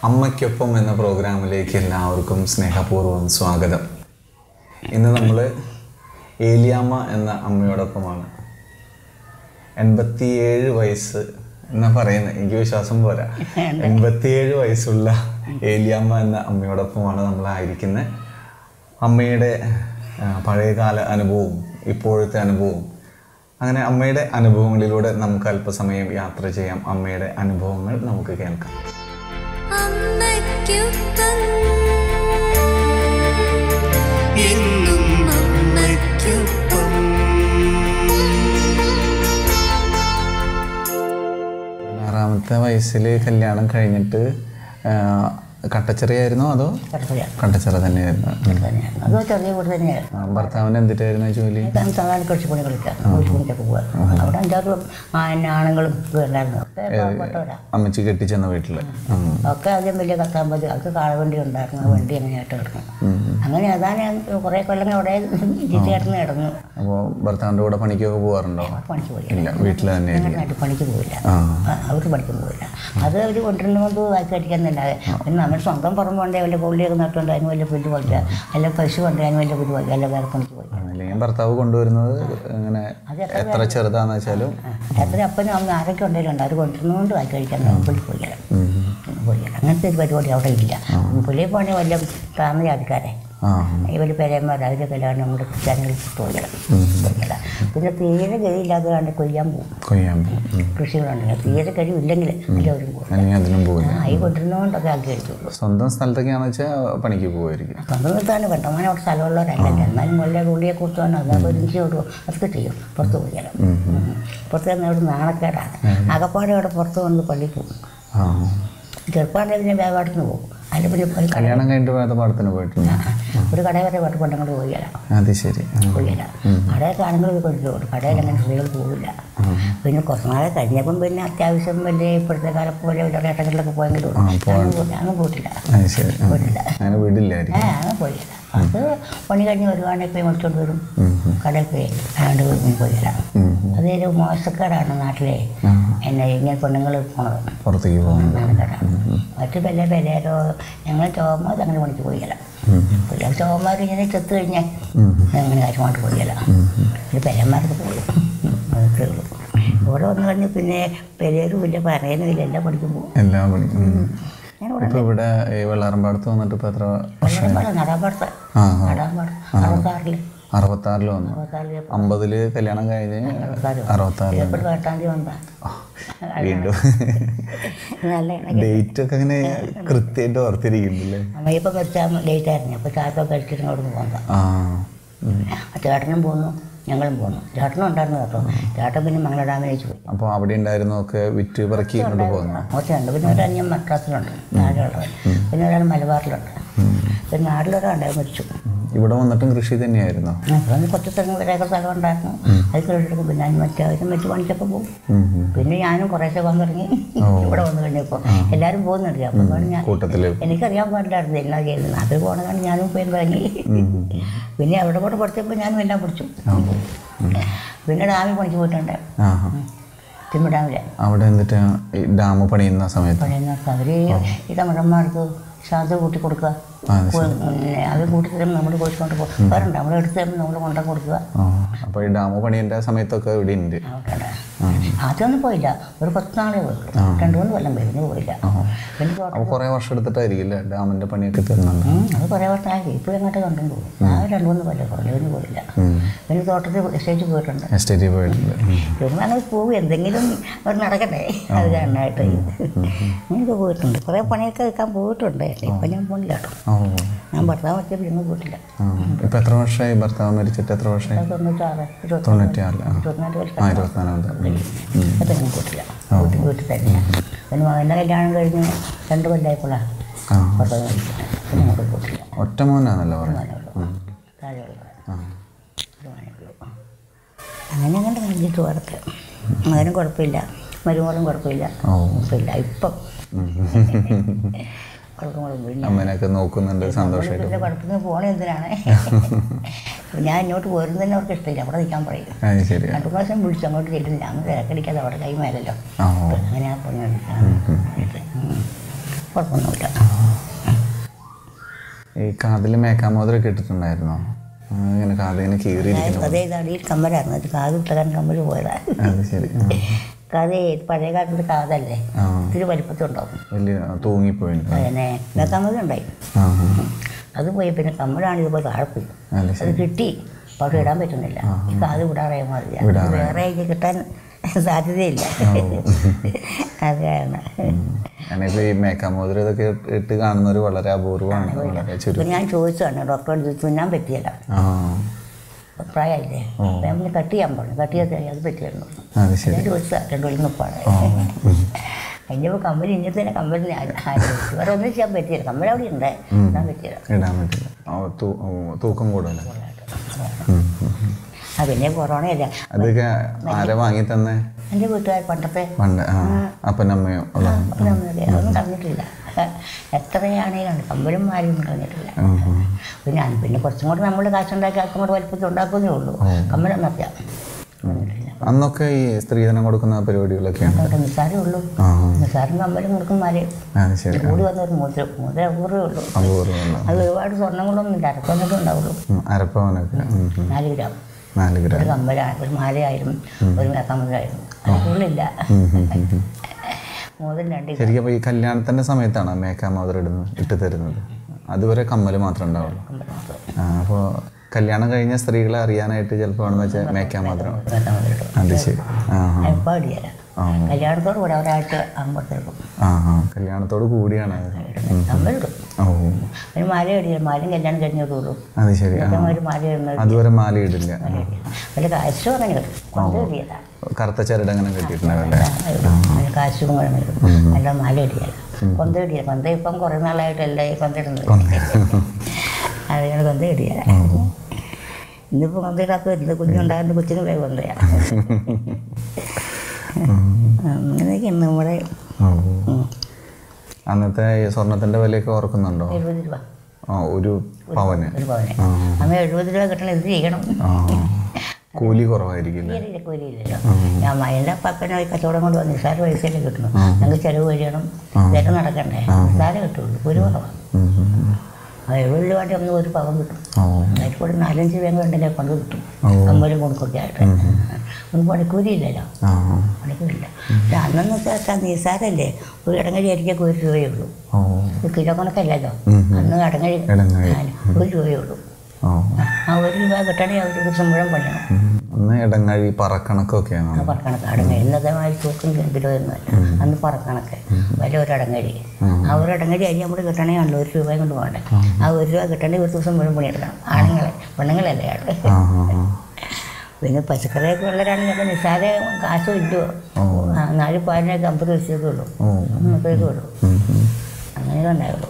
അമ്മയ്ക്കൊപ്പം എന്ന പ്രോഗ്രാമിലേക്ക് എല്ലാവർക്കും സ്നേഹപൂർവ്വം സ്വാഗതം ഇന്ന് നമ്മൾ ഏലിയാമ്മ എന്ന അമ്മയോടൊപ്പമാണ് എൺപത്തിയേഴ് വയസ്സ് എന്നാ പറയുന്നത് എനിക്ക് വിശ്വാസം പോരാ എൺപത്തിയേഴ് വയസ്സുള്ള ഏലിയാമ്മ എന്ന അമ്മയോടൊപ്പമാണ് നമ്മളായിരിക്കുന്നത് അമ്മയുടെ ആ, പഴയകാല അനുഭവവും ഇപ്പോഴത്തെ അനുഭവവും അങ്ങനെ അമ്മയുടെ അനുഭവങ്ങളിലൂടെ നമുക്ക് അല്പസമയം യാത്ര ചെയ്യാം അമ്മയുടെ അനുഭവങ്ങൾ നമുക്ക് കേൾക്കാം അമ്മയ്ക്കൊപ്പം എന്നും അമ്മയ്ക്കൊപ്പം ആറാമത്തെ വയസ്സിൽ കല്യാണം കഴിഞ്ഞിട്ട് ആ, കട്ടച്ചെറിയായിരുന്നോ അതോ കുഴപ്പമില്ല കട്ടച്ചെറ തന്നെയായിരുന്നു ഉം. തന്നെയാണ് അത് ചെറിയ വീട് തന്നെയായിരുന്നു ആ, ഭർത്താവിന് എന്തിട്ടായിരുന്നു ജോലി ഞാൻ സാധാരണ കൃഷിപ്പണി കളിക്കാം കൃഷിപ്പണിക്കൊക്കെ പോകാം അവിടെ അഞ്ചാറ് ആ, പിന്നെ ആണുങ്ങളും ഇത് ഉണ്ടായിരുന്നു ഒക്കെ പാവപ്പെട്ടവരാ അമ്മച്ചി കെട്ടിച്ചെന്ന വീട്ടിൽ ഒക്കെ ആദ്യം വലിയ കത്താമ്പതി അവർക്ക് കാളവണ്ടി ഉണ്ടായിരുന്നു ആ വണ്ടി അങ്ങനെയായിട്ട് കിടന്നു അങ്ങനെ അതാണ് ഞാൻ കുറേ കൊല്ലങ്ങൾ അവിടെ ചീത്ത കിടന്ന് കിടന്നു അപ്പോൾ ഭർത്താവിൻ്റെ കൂടെ പണിക്കൊക്കെ പോകാറുണ്ടോ പണിക്ക് പോയി ഇല്ല വീട്ടിൽ തന്നെയായിരുന്നു ഞങ്ങളായിട്ട് പണിക്ക് പോയില്ല ആ അവർ പണിക്കും പോയില്ല അത് അവർ കൊണ്ടുവരുന്നത് വായിച്ച് അടിക്കാന്നല്ലാതെ പിന്നെ നമ്മൾ സ്വന്തം പറമ്പ് കൊണ്ടേ വല്ല കൊള്ളിയൊക്കെ നട്ടുകൊണ്ട് അതിന് വലിയ പുല്ല് പോയില്ല അല്ല പശു കൊണ്ട് അതിന് വലിയ പുല്ല് പോയില്ല അല്ല വേറെ പണിക്ക് പോയില്ല അല്ലെങ്കിൽ ഭർത്താവ് കൊണ്ടുവരുന്നത് ഇങ്ങനെ എത്ര ചെറുതാന്ന് വെച്ചാലും എത്ര അപ്പനും അമ്മ ആരൊക്കെ ഉണ്ടായിട്ടുണ്ട് അവർ കൊണ്ടുവരുന്നതുകൊണ്ട് വായിച്ച് കഴിക്കാൻ പുള്ളി പോയില്ല പോയില്ല അങ്ങനത്തെ ഒരു പരിപാടി അവിടെ ഇല്ല പുള്ളിയെ പോണേ വല്ല താമര ആൾക്കാരെ ആ ഇവർ പെരയന്മാർ അവരെ കല്യാണം നമ്മുടെ ക്രിസ്ത്യാനികൾ പോയില്ല പോയില്ല പിന്നെ തീരെ ഗതിയില്ലാതെ കണ്ട് കൊയ്യാൻ പോകും കൊയ്യാൻ പോകും ഉം. കൃഷികളുണ്ടെങ്കിൽ തീരെ കഴിവില്ലെങ്കിൽ എല്ലാവരും പോകും അല്ലെങ്കിൽ അതിനും പോകില്ല ആ ഈ കൊണ്ടുവരുന്നതുകൊണ്ടൊക്കെ ആക്കി കഴിച്ചുള്ളൂ സ്വന്തം സ്ഥലത്തൊക്കെയാണെന്ന് വെച്ചാൽ പണിക്ക് പോകുമായിരിക്കും സ്വന്തം നിർത്താണ് കണ്ടമാനം അവിടെ സ്ഥലമുള്ളവരല്ല എന്നാലും വല്ല ഉള്ളിയെ കുറിച്ചാണ് അതൊക്കെ ഒരുമിച്ച് കൊടുക്കും അതൊക്കെ ചെയ്യും പുറത്ത് പോയാലും പുറത്ത് നിന്ന് അവിടെ നാണക്കേടാണ് അകപ്പാടെ അവിടെ പുറത്ത് വന്ന് പള്ളിയിൽ പോകും ആ ചെറുപ്പാണെങ്കിൽ പിന്നെ വ്യാപാരത്തിന് പോകും അതിൽ പിന്നെ ഒരു കട കല്യാണം കഴിഞ്ഞിട്ട് വേദപാഠത്തിന് പോയിട്ടുണ്ട് ഒരു കട വരെ വീട്ട് കൊണ്ടങ്ങോട്ട് പോയില്ല അത് ശരി ആ. പോയില്ല കടയൊക്കെ ആണുങ്ങൾ കൊണ്ടുപോകും കടയിൽ അങ്ങനെ സ്ത്രീകൾ പോകില്ല പിന്നെ കുറച്ച് നാളെ കഴിഞ്ഞപ്പം പിന്നെ അത്യാവശ്യം വലിയ ഇപ്പോഴത്തെ കാലം പോലെ വലിയ ഏട്ടങ്ങളിലൊക്കെ പോയെങ്കിലും അങ്ങ് പോയിട്ടില്ല അത് ശരി ആ. പോയിട്ടില്ല അങ്ങനെ വീടില്ലായിരിക്കും ഏ അങ്ങനെ പോയില്ല അത് പണി കഴിഞ്ഞ് വരുവാണെങ്കിൽ പോയി വിളിച്ചോണ്ട് വരും കടയിൽ പോയി അല്ലാണ്ട് ഒന്നും പോയില്ല അതൊരു മോശക്കാരാണ് നാട്ടിലെ എന്നെ ഇങ്ങനെ പെണ്ണുങ്ങൾ പോണത് പുറത്തേക്ക് പോകുന്നത് നാണക്കേടാണ് മറ്റു പല പലരോ ഞങ്ങൾ ചോമാർ അങ്ങനെ പണിക്ക് പോയില്ല പിന്നെ ചോമാർ ഇങ്ങനെ ചെത്ത് കഴിഞ്ഞാൽ അങ്ങനെ കാര്യമായിട്ട് പോയില്ല ഒരു പെരന്മാർക്ക് പോയി അതൊക്കെ ഉള്ളൂ ഇവിടെ വന്നു കഴിഞ്ഞ് പിന്നെ പെരേരും ഇല്ല പറയുന്നില്ല എല്ലാം പഠിക്കും പോകും എല്ലാ പണി ഉം. ഞാൻ ഇവിടെ ഇപ്പൊ ഇവിടെ ഈ വെള്ളാറമ്പാടത്ത് വന്നിട്ട് ഇപ്പൊ എത്ര വർഷം നടാമ്പാടത്ത് ആ നടാമ്പാടം അറുപത്താറിൽ അറുപത്താറില് വന്നു അറുപത്താറിൽ അമ്പതില് കല്യാണം കഴിഞ്ഞ് അറുപത്താറില് ഏപ്രിൽ എട്ടാം തീയതി വന്നതാ വീണ്ടും നല്ല ഡേറ്റ് ഒക്കെ അങ്ങനെ കൃത്യമായിട്ട് ഓർത്തിരിക്കുന്നുണ്ടല്ലേ അമ്മയപ്പം വെച്ചാൽ ലേറ്റ് ആയിരുന്നു അപ്പോൾ ചാത്തൊക്കെ അടിച്ചിട്ട് അവിടെ നിന്ന് പോകുന്നതാ ആ ഉം. ആ ചേട്ടനും പോന്നു ഞങ്ങളും പോന്നു ചേട്ടനും ഉണ്ടായിരുന്നു കേട്ടോ ചേട്ടൻ പിന്നെ മംഗള ഡാമിലേക്ക് പോയി അപ്പോൾ അവിടെ ഉണ്ടായിരുന്നൊക്കെ വിറ്റ് പറക്കി ഇങ്ങോട്ട് പോകുന്നു ഒറ്റയുണ്ട് പിന്നെ ഒരാൾ ഞാൻ മദ്രാസിലുണ്ട് താഴെയുള്ളവൻ പിന്നെ ഒരാൾ മലബാറിലുണ്ട് പിന്നെ നാട്ടിലൊരാളുണ്ടായി മരിച്ചു ഇവിടെ വന്നിട്ടും കൃഷി തന്നെയായിരുന്നു അപ്പം കുറച്ച് സ്ഥലങ്ങൾ ഒരേക്കർ സ്ഥലം ഉണ്ടായിരുന്നു അത് കൃഷിയെടുക്കും പിന്നെ അതിന് മറ്റാവശ്യം മറ്റു പണിക്കൊക്കെ പോകും പിന്നെ ഞാനും കുറേശ്ശെ പോകാൻ തുടങ്ങി ഇവിടെ വന്നു കഴിഞ്ഞപ്പോൾ എല്ലാവരും പോകുന്നുണ്ട് അപ്പം പറഞ്ഞു ഞാൻ കൂട്ടത്തില് എനിക്കറിയാൻ പാടില്ലായിരുന്നു എന്നാ ചെയ്യുന്നത് അത് പോണതാണ് ഞാനും പോയി തുടങ്ങി പിന്നെ അവിടെ കൂടെ പഠിച്ചപ്പോൾ ഞാനും എല്ലാം പഠിച്ചു പിന്നെ ഡാമിൽ പണിക്ക് പോയിട്ടുണ്ട് ആ തിരുമ്പ ഡാമിൽ അവിടെ എന്നിട്ട് ഈ ഡാം പണിയുന്ന സമയത്ത് പണിയുന്ന അവർ ഈ തമിഴന്മാർക്ക് ശ്വാസം കൂട്ടി കൊടുക്കുക ആ, പിന്നെ അത് കൂട്ടി തരുമ്പോൾ നമ്മൾ പോയിക്കൊണ്ട് പോകും വേറുണ്ട് നമ്മൾ എടുത്ത് തരുമ്പോൾ നമ്മൾ കൊണ്ടു കൊടുക്കുക ആ അപ്പോൾ ഈ ഡാം പണിയേണ്ട സമയത്തൊക്കെ ഇവിടെ ഉണ്ട് അവിടെ ആദ്യമൊന്നും പോയില്ല ഒരു പത്ത് നാളെ പോയിട്ടുള്ളൂ രണ്ട് മൂന്ന് കൊല്ലം പോയി പിന്നെ പോയില്ല പിന്നെ തോട്ടം അപ്പോൾ കുറേ വർഷം എടുത്തിട്ടായിരിക്കില്ലേ ഡാമിൻ്റെ പണിയൊക്കെ തീർന്നുണ്ട് ഉം, അത് കുറേ വർഷമായി ഇപ്പോൾ എങ്ങോട്ട് കണ്ടുകൊണ്ട് പോകും ഞാൻ രണ്ട് മൂന്ന് കൊല്ലം കുറഞ്ഞു പിന്നെ പോയില്ല പിന്നെ തോട്ടത്തിൽ എസ്റ്റേറ്റ് പോയിട്ടുണ്ട് എസ്റ്റേറ്റിൽ പോയിട്ടുണ്ട് ഉം. ചുമ്മാ അങ്ങനെ പോകും എന്തെങ്കിലും ഒരു നടക്കട്ടെ അത് കാണാനായിട്ട് അങ്ങനെയൊക്കെ പോയിട്ടുണ്ട് കുറേ പണിയൊക്കെ വെക്കാൻ പോയിട്ടുണ്ട് ഇപ്പം ഞാൻ പോണില്ല കേട്ടോ ഓ ഞാൻ ഭർത്താവ് വെച്ച പിന്നെ പോയിട്ടില്ല ആ ഇപ്പം എത്ര വർഷമായി ഭർത്താവ് മരിച്ചിട്ട് എത്ര വർഷമായി അത് തൊണ്ണൂറ്റാറ് ഇരുപത്തി തൊണ്ണൂറ്റിയാറില് ആ ഇരുപത്തിനാല് വർഷം ആ ഇരുപത്തിനാലാമത്തെ ഉം. ഉം. അപ്പം ഞാൻ പോയിട്ടില്ല വീട്ടിൽ വീട്ടിൽ തന്നെ പിന്നെ മകൻ്റെ കല്യാണം കഴിഞ്ഞ് രണ്ട് കൊല്ലമായപ്പോഴാണ് ആ ഭർത്താവ് മരിച്ചത് പിന്നെ അങ്ങോട്ട് പോയിട്ടില്ല ഒറ്റ മോനാണല്ലോ പറയുന്നത് താഴെയുള്ളത് ആ അങ്ങനെ അങ്ങനെ കഴിഞ്ഞിട്ട് വളർത്ത് മകനും കുഴപ്പമില്ല മരുമോളും കുഴപ്പമില്ല ഓ കുഴപ്പമില്ല ഇപ്പം കുഴപ്പങ്ങളും പിന്നെ അമ്മേനൊക്കെ നോക്കുന്നുണ്ട് സന്തോഷമായിട്ട് പിന്നെ കുഴപ്പത്തിന് പോണേ എന്തിനാണ് ഞാൻ ഇങ്ങോട്ട് പോരുന്നതന്നെ അവർക്ക് ഇഷ്ടമില്ല അവിടെ നിൽക്കാൻ പറയും അത് ശരി രണ്ടു പ്രാവശ്യം വിളിച്ചു അങ്ങോട്ട് ചെല്ലും ഞാൻ തിരക്കടിക്കാതെ അവിടെ കൈമാരല്ലോ ആ ഓ അങ്ങനെയാ പറഞ്ഞു കുഴപ്പമൊന്നുമില്ല ഈ കാതിൽ മേക്കാമോതിരൊക്കെ ഇട്ടിട്ടുണ്ടായിരുന്നോ ആ, ഇങ്ങനെ കാതിങ്ങനെ കീറിയിരിക്കുന്നു അതേ അടിയിൽ കമ്മലായിരുന്നു അത് കാത് ഇട്ടകാൻ കമ്മൽ പോയതാ അത് ശരി ആ. കാത് പഴയ കാലത്ത് കാതല്ലേ ആ ഇത്തിരി വലിപ്പത്തുണ്ടാവും വലിയ തൂങ്ങിപ്പോയിട്ടുണ്ട് പിന്നെ വെക്കാമതി ഉണ്ടായി ആ ആ. അത് പോയി പിന്നെ കമ്മലാണ് ഇതുപോലെ താഴെ പോയി അത് അത് ശരി കിട്ടി പക്ഷെ ഇടാൻ പറ്റുന്നില്ല ഈ കാത് വിടാറായ മാറില്ല വിടാറായി. വേറെ ഇത് കിട്ടാൻ സാധ്യതയില്ല അത് കാരണം ഞാനിപ്പോ ഈ മേക്കാമോതിരം ഇതൊക്കെ ഇട്ട് കാണുന്നവർ വളരെ അപൂർവമാണ് വളരെ ഇപ്പം ചുരുക്കം ഞാൻ ചോദിച്ചതാണ് ഡോക്ടറോട് ചോദിച്ചു തുന്നാൻ പറ്റിയല്ല ആ പ്രായമായില്ലേ ഓ. അപ്പം ഞാൻ പിന്നെ കട്ട് ചെയ്യാൻ പറഞ്ഞു കട്ട് ചെയ്ത് അത് പറ്റിയായിരുന്നു അത് ശരി ഞാൻ ചോദിച്ചതാണ് രണ്ടു വഴി നിൽപ്പാണ് കഴിഞ്ഞപ്പോൾ കമ്പനി ഇനി തന്നെ കമ്പനി വേറെ ഒന്നും ചെയ്യാൻ പറ്റിയില്ല കമ്പനി അവിടെ ഉണ്ട് ഇടാൻ പറ്റിയില്ല ഇടാൻ പറ്റില്ല ഓ, തൂ- ഓ, തൂക്കം കൂടുതലാണ് ആ പിന്നെ കൊറോണയല്ല അതൊക്കെ ആരെ വാങ്ങി തന്നെ എൻ്റെ വീട്ടുകാർ പണ്ടത്തെ പണ്ട് ആ അപ്പനമ്മയോ ഉള്ളതാണ് അപ്പം നമ്മളൊക്കെ അതൊന്നും കളഞ്ഞിട്ടില്ല എത്രയാണെങ്കിലും കമ്പലും മാരിയൊന്നും കളഞ്ഞിട്ടില്ല ഉം, ഉം. പിന്നെ അത് പിന്നെ കുറച്ചും കൂടെ നമ്മൾ കാശുണ്ടാക്കി ആൾക്കും കൂടെ വലിപ്പത്തിൽ ഉണ്ടാക്കുന്നേ ഉള്ളൂ കമ്പലൊന്നും അത്യാ അന്നൊക്കെ ഈ സ്ത്രീധനം കൊടുക്കുന്ന പരിപാടികളൊക്കെയാണ് അവിടെ നിസ്സാരേ ഉള്ളൂ ആ നിസ്സാരം കമ്പലും കൊടുക്കും മാര് അത് ശരി കൂടി വന്ന ഒരു മുദ്ര മുദ്ര അപൂർവേ ഉള്ളൂ അപൂർവമല്ല അത് ഒരുപാട് സ്വർണ്ണങ്ങളൊന്നും ഇല്ല അരക്കൊന്നൊക്കെ ഉണ്ടാവുള്ളൂ ഉം, അരപ്പവനൊക്കെ ഉം, ഉം. നാല് ഗ്രാം നാല് ഒരു ഗ്രാം കമ്പലാണ് ഒരു മാലയായിരുന്നു ഒരു മേക്കാമ്പലായിരുന്നു അതിനുള്ളില്ല ഉം, ഉം, ഉം, ഉം. മോതിരം രണ്ട് ശരിക്കും അപ്പോൾ ഈ കല്യാണത്തിൻ്റെ സമയത്താണ് മേക്കാമോതിരം ഇടുന്നത് ഇട്ട് തരുന്നത് അതുവരെ കമ്മൽ മാത്രമേ ഉണ്ടാവുള്ളൂ കമ്പൽ മാത്രം ആ അപ്പോൾ കല്യാണം കഴിഞ്ഞ സ്ത്രീകളെ അറിയാനായിട്ട് ചിലപ്പോൾ ആണെന്ന് വെച്ചാൽ മേക്കാമോതിരം മേക്കാമ്പലം ഇടും അത് ശരി ആ ആ. ഇപ്പോൾ ഇടിയല്ല ആ കല്യാണത്തോട് കൂടെ ഒരാഴ്ച ആകുമ്പോഴത്തേക്കും ആ ആ കല്യാണത്തോട് കൂടിയാണ് അത് കമ്പലിടും ഓ ഒരു മാല ഇടില്ല മാലയും കല്യാണം കഴിഞ്ഞോടുള്ളൂ അത് ശരി ആ ഒരു മാല ഇടുന്നത് അതുവരെ മാല ഇടില്ല വല്ല കാശും അങ്ങനെ ഇടും കൊണ്ട് ഇടിയല്ല കറുത്ത ചരട് അങ്ങനെ കെട്ടിയിട്ടുണ്ടാവല്ലേ അതിന് കാശും അങ്ങനെ ഇടും അല്ല മാല ഇടിയല്ല കൊന്ത ഇടിയല്ല കൊന്ത ഇപ്പം കുറേ നാളായിട്ടല്ല ഈ കൊന്ത ഇടുന്നത് അതുകൊണ്ട് കൊന്ത ഇടിയല്ല ഇന്നിപ്പോൾ കൊന്ത ഇടാത്ത വരുന്നത് കുഞ്ഞുണ്ടാകുന്ന കൊച്ചിന് വേഗം കൊന്തയാണ് അങ്ങനെയൊക്കെയാണ് നമ്മുടെ ഓ അന്നത്തെ ഈ സ്വർണത്തിന്റെ വിലയൊക്കെ ഓർക്കുന്നുണ്ടോ എഴുപത് രൂപ ആ ഒരു പവന് ഒരു പവന് ആ അന്ന് എഴുപത് രൂപ കിട്ടണം ഇത് ചെയ്യണം ആ കൂലി കുറവായിരിക്കില്ലേ തീരെ കൂലിയില്ലല്ലോ ഞാൻ എൻ്റെ പപ്പനെ ഈ കച്ചവടം കൊണ്ട് വന്ന് നിസ്സാര പൈസയിലേ കിട്ടുന്നു ഞങ്ങൾക്ക് ചിലവ് കഴിയണം ഇതൊക്കെ നടക്കണ്ടേ നിസ്സാരം കിട്ടുള്ളൂ ഒരു കുറവാണ് ഉം, ഉം, ഉം. ആ എഴുപത് രൂപയുടെ ഒന്ന് ഒരു പവൻ കിട്ടും ഓ അതിൽ കൂടെ നാലഞ്ച് പേരും ഉണ്ടെങ്കിൽ കൊണ്ട് കിട്ടും ഓ. കമ്മലും കൊടുക്കൊക്കെ ആയിട്ട് ഒന്നും പണിക്കൂലിയില്ലല്ലോ ആ പണിക്കൂലില്ല പക്ഷെ അന്നെന്ന് വെച്ചാൽ നിസ്സാരല്ലേ ഒരു ഇടങ്ങഴി അരിക്കൊക്കെ ഒരു രൂപയേ ഉള്ളൂ ഓ ഒരു കിലോ കണക്കല്ലല്ലോ ഉം, ഉം. അന്ന് ഇടങ്ങഴി ഇടങ്ങഴി. ആ, ഒരു രൂപയേ ഉള്ളൂ ഓ ആ ഒരു രൂപ കിട്ടണമെങ്കിൽ അവർ ഒരു ദിവസം മുഴുവൻ പണിയണം ഉം. അന്ന് ഇടങ്ങഴി പറക്കണക്കൊക്കെയാണ് ആ പറക്കണക്ക് അടങ്ങഴി ഇന്നത്തെ മാതിരി തൂക്കം കിലോ ഒന്നുമല്ല അന്ന് പറക്കണക്ക് വലിയ ഒരു അടങ്ങഴി ആ ഒരു അടങ്ങഴി അരി നമ്മൾ കിട്ടണമെങ്കിൽ ഒരു രൂപയും കൊണ്ട് പോകണ്ടേ ആ ഒരു രൂപ കിട്ടണമെങ്കിൽ ഒരു ദിവസം മുഴുവൻ പണിയെടുക്കണം ആണുങ്ങളെ പെണ്ണുങ്ങളല്ലേ ആള് ആ ആ ആ പിന്നെ പച്ചക്കറിയൊക്കെ ഉള്ളവരാണെങ്കിൽ നിസ്സാര കാശും ഇല്ലോ ആ, നാല് പാലിനൊക്കെ അമ്പത് പൈസയൊക്കെ ഉള്ളൂ ഓ അമ്പത്തേക്ക് ഉള്ളൂ ഉം, ഉം. അങ്ങനെ ഉണ്ടായുള്ളൂ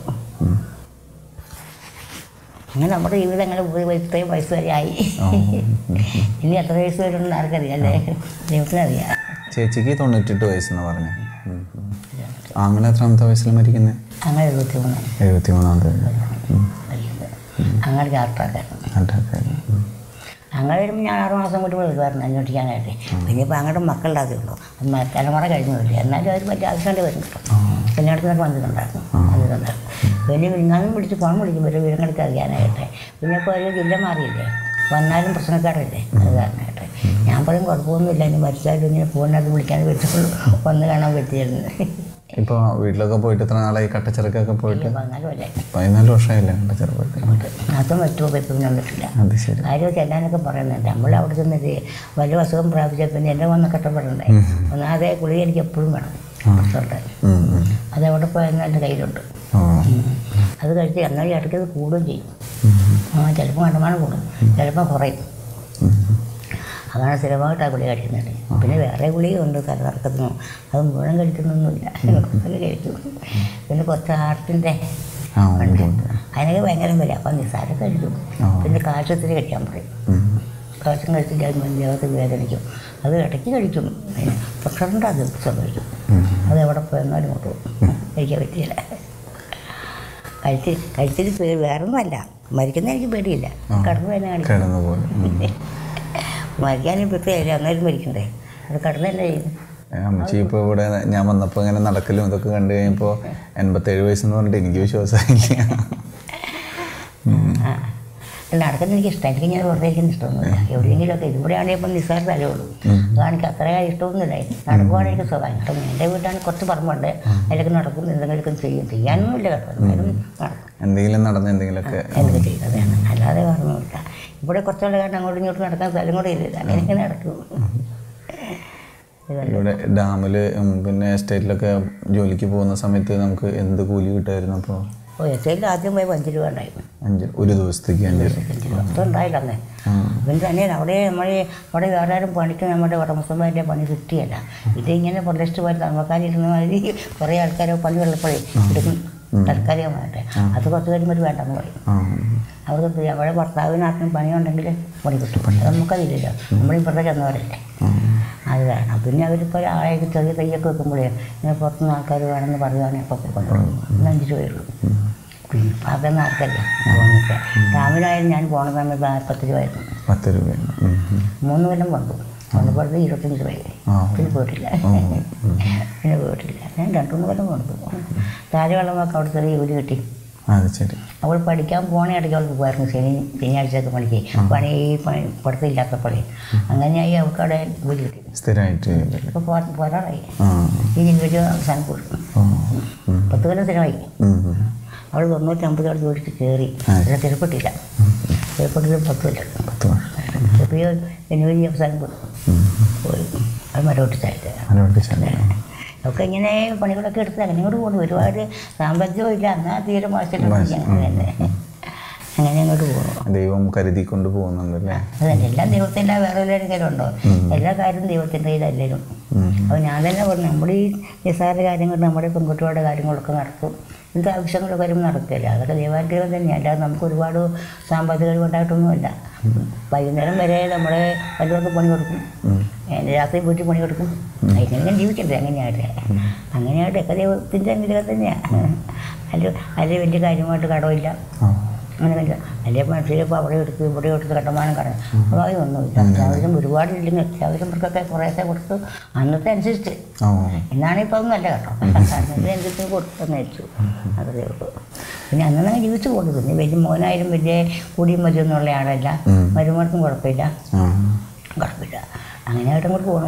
അങ്ങനെ നമ്മുടെ ജീവിതം അങ്ങനെ പോയി പോയി ഇത്രയും വയസ്സ് വരെ ആയി ഇനി എത്ര വയസ്സ് വരുമെന്ന് ആർക്കറിയാം അല്ലേ ദൈവത്തിനറിയാം ചേച്ചിക്ക് തൊണ്ണൂറ്റെട്ട് വയസ്സെന്ന് പറഞ്ഞു ആങ്ങളെ എത്രാമത്തെ വയസ്സിൽ മരിക്കുന്നത് അങ്ങനെ എഴുപത്തി മൂന്ന് എഴുപത്തി മൂന്നാമത്തെ അങ്ങനെ ചാർട്ടാക്കായിരുന്നു അങ്ങനെ വരുമ്പോൾ ഞാൻ ആറ് മാസം കൂടി വരുമായിരുന്നു അന്വേഷിക്കാനായിട്ട് പിന്നെ ഇപ്പോൾ അങ്ങോട്ട് മക്കളുടെ ഉള്ളൂ അത് മ- തലമുറ കഴിഞ്ഞു വരില്ല എന്നാലും അവർ വലിയ ആവശ്യമായിട്ട് വരും കേട്ടോ കല്യാണത്തിനൊക്കെ വന്നിട്ടുണ്ടായിരുന്നു വന്നിട്ടുണ്ടായിരുന്നു പിന്നെ വിരുന്നാലും വിളിച്ച് ഫോൺ വിളിക്കും ഒരു വിവരങ്ങളൊക്കെ അറിയാനായിട്ട് പിന്നെ ഇപ്പോൾ ഒരു ജില്ല മാറിയില്ലേ വന്നാലും പ്രശ്നക്കാരല്ലേ അത് കാരണമായിട്ട് ഞാൻ പറയും കുഴപ്പമൊന്നുമില്ല ഇനി മരിച്ചാലും ഇങ്ങനെ ഫോണിനകത്ത് വിളിക്കാൻ പറ്റുള്ളൂ വന്ന് കാണാൻ പറ്റിയിരുന്നു ഇപ്പോൾ വീട്ടിലൊക്കെ പോയിട്ട് എത്ര നാളായി കട്ടച്ചിറക്കൊക്കെ പോയിട്ട് വന്നാലും അല്ലേ പതിനാല് വർഷമായില്ലേ കട്ടച്ചിറപ്പൊക്കെ അതും പറ്റുമോ ഇപ്പം വന്നിട്ടില്ല അത് ശരി കാര്യം ചെല്ലാനൊക്കെ പറയുന്നുണ്ട് നമ്മൾ അവിടെ ചെന്നിട്ട് വലിയ അസുഖം പ്രാപിച്ച പിന്നെ എൻ്റെ വന്ന് കഷ്ടപ്പെടണ്ടേ ഒന്നാതെ ഗുളിക എനിക്ക് എപ്പോഴും വേണം പ്രശ്നമുണ്ട് ഉം, ഉം. അതെവിടെ പോയാലും എൻ്റെ കയ്യിലുണ്ട് ഓ അത് കഴിച്ച് എന്നാൽ ഇടയ്ക്ക് അത് കൂടുകയും ചെയ്യും ആ ചിലപ്പോൾ കണ്ടമാനം കൂടും ചിലപ്പോൾ കുറയും അതാണ് സ്ഥിരമായിട്ട് ആ ഗുളിക കഴിക്കുന്നുണ്ട് പിന്നെ വേറെ ഗുളികയുണ്ട് തലകറക്കത്തിനും അത് മുഴുവൻ കഴിക്കുന്നൊന്നുമില്ല കുറച്ചൊക്കെ കഴിക്കും പിന്നെ കുറച്ച് ഹാർട്ടിൻ്റെ ആ ഉണ്ട് ഉണ്ട്. അതിനൊക്കെ ഭയങ്കര വില അപ്പം നിസ്സാരം കഴിക്കും ആ. പിന്നെ കാഴ്ചത്തിന് കഴിക്കാൻ പറയും ഉം. കാഴ്ച കഴിച്ചിട്ട് ദേഹത്തിന് വേദനിക്കും അത് ഇടയ്ക്ക് കഴിക്കും പിന്നെ പ്രഷറിൻ്റെ അത് സംഭവിക്കും അത് എവിടെ പോയെന്നാലും കൊണ്ട് പോകും കഴിക്കാൻ പറ്റിയില്ല കഴിച്ച് കഴിച്ചിട്ട് പേ- വേറൊന്നുമല്ല മരിക്കുന്ന എനിക്ക് പേടിയില്ല കടന്നു തന്നെ കാണിക്കും കിടന്നു പോയി ഉം. മരിക്കാനും പ്രത്യേകില്ല അന്നേരം മരിക്കണ്ടേ അത് കടന്നു തന്നെ ചെയ്യും ഏ, അമ്മച്ചി ഇപ്പോൾ ഇവിടെ ഞാൻ വന്നപ്പോൾ ഇങ്ങനെ നടക്കലും ഇതൊക്കെ കണ്ടു കഴിഞ്ഞപ്പോൾ എൺപത്തേഴ് വയസ്സെന്ന് പറഞ്ഞിട്ട് എനിക്ക് വിശ്വാസമായില്ല ആ നടക്കുന്ന എനിക്ക് ഇഷ്ടം എനിക്ക് ഇങ്ങനെ വെറുതെ ഇരിക്കുന്ന ഇഷ്ടമൊന്നുമില്ല എവിടെയെങ്കിലുമൊക്കെ ഇവിടെയാണെങ്കിൽ ഇപ്പം നിസ്സാര സ്ഥലമേ ഉള്ളൂ അതാണെങ്കിൽ അത്ര ഇഷ്ടമൊന്നുമില്ല നടക്കുവാണെങ്കിൽ എനിക്ക് സുഖം ഇഷ്ടം എൻ്റെ വീട്ടാണെങ്കിൽ കുറച്ച് പറമ്പുണ്ട് അതിലൊക്കെ നടക്കും എന്തെങ്കിലുമൊക്കെ ചെയ്യും ചെയ്യാനൊന്നുമില്ല കേട്ടോ എന്നാലും നടക്കും എന്തെങ്കിലും നടന്ന് എന്തെങ്കിലുമൊക്കെ എന്തൊക്കെ ചെയ്യുന്നതാണ് അല്ലാതെ പറഞ്ഞില്ല ഇവിടെ കുറച്ചുള്ള കാരണം അങ്ങോട്ടും ഇങ്ങോട്ടും നടക്കാൻ സ്ഥലം കൂടെ ഇല്ല അങ്ങനെയൊക്കെ നടക്കും ഇതല്ല. ഇവിടെ ഡാമിൽ പിന്നെ എസ്റ്റേറ്റിലൊക്കെ ജോലിക്ക് പോകുന്ന സമയത്ത് നമുക്ക് എന്ത് കൂലി കിട്ടുമായിരുന്നു അപ്പോൾ ഓ എസ് ഐയിൽ ആദ്യം പോയപ്പോൾ അഞ്ച് രൂപ ഉണ്ടായിരുന്നു അഞ്ച് ഒരു ദിവസത്തേക്ക് അഞ്ച് രൂപ. അഞ്ച് രൂപ അത്ര ഉണ്ടായില്ല അന്നേ പിന്നെ തന്നെ അവിടെ നമ്മൾ അവിടെ വേറെ ആരും പണിക്ക് നമ്മുടെ ഉടമസ്ഥന്മാരുടെ പണി കിട്ടിയല്ല ഇത് ഇങ്ങനെ പ്രദേശത്ത് പോയി തർമ്മക്കാരിരുന്ന മാതിരി കുറേ ആൾക്കാരെ പണി ഉള്ളപ്പോഴേ എടുക്കും തൽക്കാലികമായിട്ട് അത് കുറച്ച് കഴിയുമ്പോൾ ഒരു വേണ്ടെന്ന് പറയും ആ അവർക്ക് എന്ത് ചെയ്യും? അവിടെ ഭർത്താവിന് ആർക്കും പണിയുണ്ടെങ്കിൽ പണി കിട്ടും അത് നമുക്കതില്ലല്ലോ നമ്മൾ ഇപ്പുറത്തെ ചെന്നവരല്ലേ അത് കാരണം പിന്നെ അവരിപ്പോൾ ഒരാളെ ചെറിയ തയ്യൊക്കെ വെക്കുമ്പോഴേ ഇങ്ങനെ പുറത്തുനിന്ന് ആൾക്കാർ വേണമെന്ന് പറയുകയാണെങ്കിൽ അപ്പോൾ കൊണ്ടുപോകും ഇന്ന് അഞ്ച് രൂപയുള്ളൂ പിന്നെ ഇപ്പം അതൊന്നും ആർക്കല്ല അതുകൊണ്ടൊക്കെ രാവിലായാലും ഞാൻ പോണ സമയത്ത് നാൽപ്പത്തി രൂപയായിരുന്നു പത്ത് രൂപയാണ് ഉം, ഉം. മൂന്ന് കൊല്ലം കൊണ്ടു കൊണ്ടുപോയത് ഇരുപത്തഞ്ച് രൂപയായി ആ. പിന്നെ പോയിട്ടില്ല പിന്നെ പോയിട്ടില്ല ഞാൻ രണ്ട് മൂന്ന് കൊല്ലം കൊണ്ടു താഴെ വെള്ളമൊക്കെ അവിടെ ചെറിയ ജോലി കിട്ടി അത് ശരി അവൾ പഠിക്കാൻ പോണ ഇടയ്ക്ക് അവൾക്ക് പോയിരുന്നു ശനി ശനിയാഴ്ചയൊക്കെ പണിക്ക് പണി ഈ പണി പഠിത്തമില്ലാത്തപ്പോഴേ അങ്ങനെയായി അവൾക്ക് അവിടെ ജോലി കിട്ടി സ്ഥിരമായിട്ട് ചെയ്തല്ലേ? ഇപ്പോൾ പോ പോരാറായി ആ ഈ ജനുവരി അവസാനം കൊടുക്കും ഓ ഉം, പത്ത് കൊല്ലം സ്ഥിരമായി ഉം, ഉം. അവൾ തൊണ്ണൂറ്റമ്പതോടെ ജോലിക്ക് കയറി ആ. അല്ല തിരുപ്പെട്ടില്ല തിരുപ്പെട്ടിൽ പത്ത് കൊല്ലം പത്ത് വർഷം ഇപ്പോൾ ഈ ജനുവരി അവസാനം കൊടുക്കും പോയി അത് മരോട്ടിച്ചായിട്ട് അതിനോട് ചെന്നൈ ഒക്കെ ഇങ്ങനെ പണികളൊക്കെ എടുത്ത് അങ്ങനെ അങ്ങോട്ട് പോകുന്നു ഒരുപാട് സാമ്പത്തികവും ഇല്ല എന്നാൽ തീരെ മോശം അങ്ങനെ തന്നെ അങ്ങനെ അങ്ങോട്ട് പോകുന്നു ദൈവം കരുതി കൊണ്ട് പോകുന്നുണ്ടല്ലേ അതല്ല എല്ലാം ദൈവത്തിൻ്റെ വേറെ വല്ലവരുടെ കയ്യിലുണ്ടോ എല്ലാ കാര്യവും ദൈവത്തിൻ്റെ കയ്യിലല്ലേലും അപ്പോൾ ഞാൻ തന്നെ പറഞ്ഞു നമ്മുടെ ഈ നിസ്സാര കാര്യങ്ങൾ നമ്മുടെ പെൺകുട്ടികളുടെ കാര്യങ്ങളൊക്കെ നടക്കും എന്ത് ആവശ്യങ്ങളൊക്കെ വരുമ്പോൾ നടക്കില്ല അതൊക്കെ ദൈവാനുഗ്രഹം തന്നെയാണ് അല്ലാതെ നമുക്ക് ഒരുപാട് സാമ്പത്തിക കഴിവുണ്ടായിട്ടൊന്നുമല്ല വൈകുന്നേരം വരെ നമ്മുടെ വല്ലവർക്ക് പണി കൊടുക്കും ഏഹ് രാത്രി വീട്ടിൽ പണി കൊടുക്കും അതിനെങ്ങനെ ജീവിക്കണ്ടേ അങ്ങനെയായിട്ട് അങ്ങനെയായിട്ടൊക്കെ ദൈവത്തിൻ്റെ അനുഗ്രഹം തന്നെയാണ് അതിൽ അതിൽ വലിയ കാര്യമായിട്ട് കടമില്ല ആ അങ്ങനെ കണ്ട അല്ലേ മനസ്സിലിപ്പോൾ അവിടെ എടുത്ത് ഇവിടെ എടുത്ത് കണ്ടമാനം കടം അപ്പോൾ അതൊന്നുമില്ല അത്യാവശ്യം ഒരുപാട് ഇല്ലെങ്കിൽ അത്യാവശ്യം ഇവർക്കൊക്കെ കുറേശ്ശെ കൊടുത്തു അന്നത്തെ അനുസരിച്ച് ഓ എന്നാണ് ഇപ്പോൾ ഒന്നും അല്ല കേട്ടോ അന്നത്തെ അനുസരിച്ച് കൊടുത്തെന്ന് വെച്ചു അതേ ഉള്ളൂ പിന്നെ അന്നങ്ങനെ ജീവിച്ചു പോകുന്നു പിന്നെ വലിയ മോനായാലും വലിയ കൂടിയും മതിയൊന്നുള്ള ആളല്ല മരുമർക്കും കുഴപ്പമില്ല ആ കുഴപ്പമില്ല അങ്ങനെ ആയിട്ട് അങ്ങോട്ട് പോകണു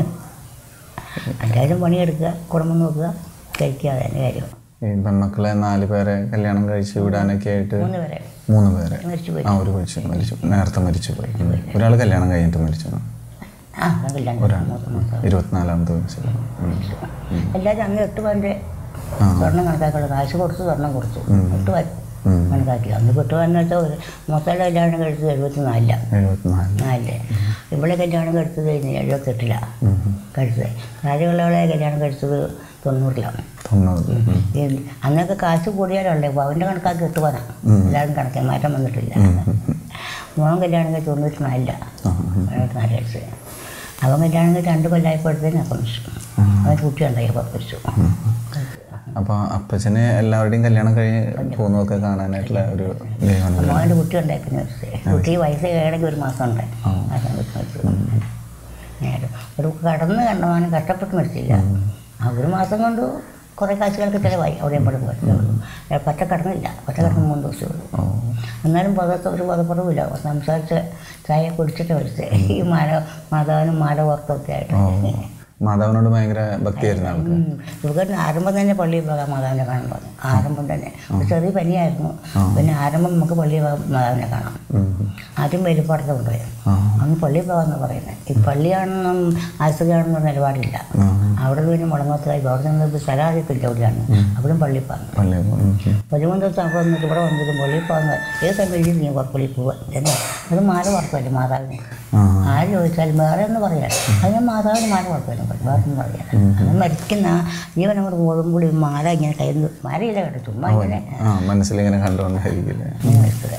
അത്യാവശ്യം പണിയെടുക്കുക കുടുംബം നോക്കുക കഴിക്കുക അതന്നെ കാര്യം ഈ പെൺമക്കളെ നാല് പേരെ കല്യാണം കഴിച്ച് വിടാനൊക്കെ ആയിട്ട് മൂന്ന് പേരെ മൂന്ന് പേരെ മരിച്ചു പോയി ആ ഒരു മരിച്ചു മരിച്ചു നേരത്തെ മരിച്ചു പോയി ഒരാൾ കല്യാണം കഴിഞ്ഞിട്ട് മരിച്ചു ആ കല്യാണം മൂത്ത മൂത്ത ഇരുപത്തിനാലാമത്തെ വയസ്സിൽ ഉം. എല്ലാവരും അന്ന് എട്ട് പവൻ്റെ ആ. സ്വർണ്ണം കണക്കാക്കുള്ളൂ കാശ് കൊടുത്ത് സ്വർണ്ണം കൊടുത്തു എട്ട് പവൻ ഉം. കണക്കാക്കി അന്ന് എട്ട് പവൻ എന്ന് വെച്ചാൽ ഒരു മൊത്തയുടെ കല്യാണം കഴിച്ചത് എഴുപത്തി നാലില്ല എഴുപത്തിനാല് നാലില് ഇവിടെ കല്യാണം കഴിച്ചത് കഴിഞ്ഞ് എഴുപത്തെട്ടിലാണ് കഴിച്ചത് കാര്യമുള്ളവളെ കല്യാണം കഴിച്ചത് തൊണ്ണൂറിലാണ് തൊണ്ണൂറ് ഉം. ഈ അന്നൊക്കെ കാശ് കൂടിയാലല്ലേ പവൻ്റെ കണക്കാക്കി എട്ട് പവനാണ് എല്ലാവരും കണക്കെ മാറ്റം വന്നിട്ടില്ല മോൻ കല്യാണം കഴിച്ച് തൊണ്ണൂറ്റി നാലിലാണ് തൊണ്ണൂറ്റി നാല് കഴിച്ചത് അവൻ കല്യാണം കഴിച്ച് രണ്ട് കൊല്ലമായപ്പോഴത്തേനും അപ്പം മരിച്ചു അവൻ കുട്ടി ഉണ്ടായി അപ്പം മരിച്ചു അപ്പോൾ അപ്പച്ചന് എല്ലാവരുടെയും കല്യാണം കഴിഞ്ഞ് പോകുന്നതൊക്കെ കാണാനായിട്ടുള്ള ഒരു ദൈവമാണ് മോൻ്റെ കുട്ടി ഉണ്ടായി പിന്നെ മരിച്ചത് കുട്ടി വയസ്സ് ഏഴെങ്കിൽ ഒരു മാസം ഉണ്ടായി ആ സമയത്ത് മരിച്ചു നേരെ ഒരു കടന്ന് കണ്ടമാനം കഷ്ടപ്പെട്ട് മരിച്ചില്ല ആ ഒരു മാസം കൊണ്ട് കുറേ കാശുകൾക്ക് ചിലവായി അവിടെയും പടം പോയി പറ്റ കടന്നില്ല പറ്റ കടന്ന് മൂന്ന് ദിവസമേ ഉള്ളൂ എന്നാലും പദത്തെ ഒരു പദപ്പുറവില്ല സംസാരിച്ച് ചായ കുടിച്ചിട്ട് മരിച്ചത് ഈ മാല മാതാവിനും മാല ഓർത്തൊക്കെ ആയിട്ട് മാതാവിനോട് ഭയങ്കര ഭക്തിയായിരുന്നു ആൾക്ക് ഉം. ഇവർക്ക് ആരംഭം തന്നെ പള്ളിയിൽ പോകാൻ മാതാവിനെ കാണാൻ പറഞ്ഞു ആരംഭം തന്നെ ഒരു ചെറിയ പനിയായിരുന്നു പിന്നെ ആരംഭം നമുക്ക് പള്ളിയിൽ പോകാൻ മാതാവിനെ കാണാം ഉം. ആദ്യം വെളിപ്പാടത്ത് കൊണ്ടുപോയി ആ. അന്ന് പള്ളിയിൽ പോകാമെന്ന് പറയുന്നത് ഈ പള്ളിയാണെന്നും ആശുപത്രിയാണെന്നും നിലപാടില്ല ആ. അവിടെ പിന്നെ മുളങ്ങത്തായി അവിടെ നിന്ന് സ്ഥലമാദ്യത്തില്ല അവിടെയാണ് അവിടെയും പള്ളിയിൽ പോകാൻ പള്ളി ഉം. ഉം. പതിമൂന്ന് ദിവസം അപ്പോൾ വന്നിട്ട് ഇവിടെ വന്നിട്ട് പള്ളിയിൽ പോകുന്നത് ഏത് സമയത്ത് നീ പള്ളിയിൽ പോവുക എന്നാ അത് മാല വർക്കല്ലേ മാതാവിനെ ആ. ആര് ചോദിച്ചാലും വേറെ എന്ന് പറയാം അത് ഞാൻ മാതാവിന് മാല വർക്കല്ലേ പറയും വേറെ ഒന്നും പറയാം അത് മരിക്കുന്ന ജീവൻ അങ്ങോട്ട് പോകുമ്പോൾ ഈ മാല ഇങ്ങനെ കയ്യിൽ നിന്ന് മാലയില്ല കേട്ടോ ചുമ്മാ ഇങ്ങനെ ആ മനസ്സിലിങ്ങനെ കണ്ടുകൊണ്ടായിരിക്കില്ലേ ഇങ്ങനെ വെച്ചത്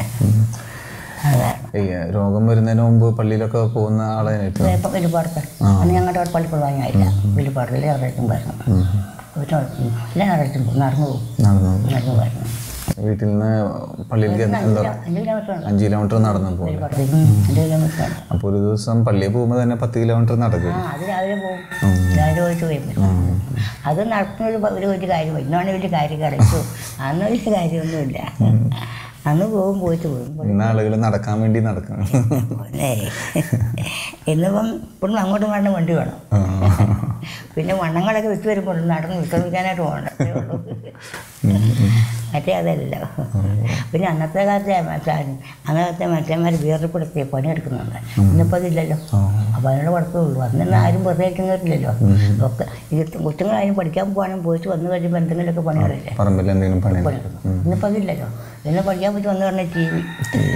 അതാണ് ഈ രോഗം വരുന്നതിന് മുമ്പ് പള്ളിയിലൊക്കെ പോകുന്ന ആളെ ഏറ്റവും ഇപ്പം വെളിപ്പാടത്ത് അന്ന് ഞങ്ങളുടെ അവിടെ പള്ളിക്കുള്ള വാങ്ങിയായില്ല വെളിപ്പാടത്തിൽ ഞായറാഴ്ചയും വരണം ഒരു എല്ലാം ഞായറാഴ്ചയും പോകും നടന്നു പോകും നടന്നു നടന്നു വരണം വീട്ടിൽ നിന്ന് പള്ളിയിലേക്ക് എന്താ അഞ്ച് കിലോമീറ്റർ ഉണ്ട് അഞ്ച് കിലോമീറ്റർ നടന്നു പോകും പുറത്തേക്ക് അഞ്ച് കിലോമീറ്റർ ഉണ്ട് അപ്പോൾ ഒരു ദിവസം പള്ളിയിൽ പോകുമ്പോൾ തന്നെ പത്ത് കിലോമീറ്റർ നടക്കും ആ അത് രാവിലെ പോകും രാവിലെ പോയിട്ട് വരും അത് നടത്തുന്ന ഒരു ഒരു വലിയ കാര്യമാണ് ഇന്നാണ് വലിയ കാര്യം കളിച്ചു അന്ന് വലിയ കാര്യമൊന്നുമില്ല അന്ന് പോകും പോയിട്ട് പോകും ഇന്ന് ആളുകൾ നടക്കാൻ വേണ്ടി നടക്കണം അല്ലേ ഇന്നിപ്പം ഇപ്പോഴും അങ്ങോട്ടും വേണ്ട വണ്ടി വേണം പിന്നെ വണ്ണങ്ങളൊക്കെ വിറ്റ് വരുമ്പോൾ നടന്ന് വിശ്രമിക്കാനായിട്ട് പോകണം അത്രേ ഉള്ളൂ മറ്റേ അതല്ല പിന്നെ അന്നത്തെ കാലത്തെ മറ്റേ അന്നത്തെ മറ്റേമാർ വീർപ്പെടുത്തി പണിയെടുക്കുന്നുണ്ട് ഇന്നിപ്പോൾ അതില്ലല്ലോ അപ്പോൾ അതിനുള്ള കുഴപ്പമുള്ളൂ അന്ന് ആരും വെറുതെ ഇരിക്കുന്നില്ലല്ലോ ഒക്കെ ഇത് കൊച്ചുങ്ങളായാലും പഠിക്കാൻ പോകാനും പോയിട്ട് വന്നു കഴിയുമ്പോൾ എന്തെങ്കിലുമൊക്കെ പണികളില്ലേ പറമ്പിൽ എന്തെങ്കിലും പണി പണിയെടുക്കുന്നു ഇന്നിപ്പോൾ അതില്ലല്ലോ ഇന്ന് പഠിക്കാൻ പറ്റി വന്നു പറഞ്ഞ ടി വി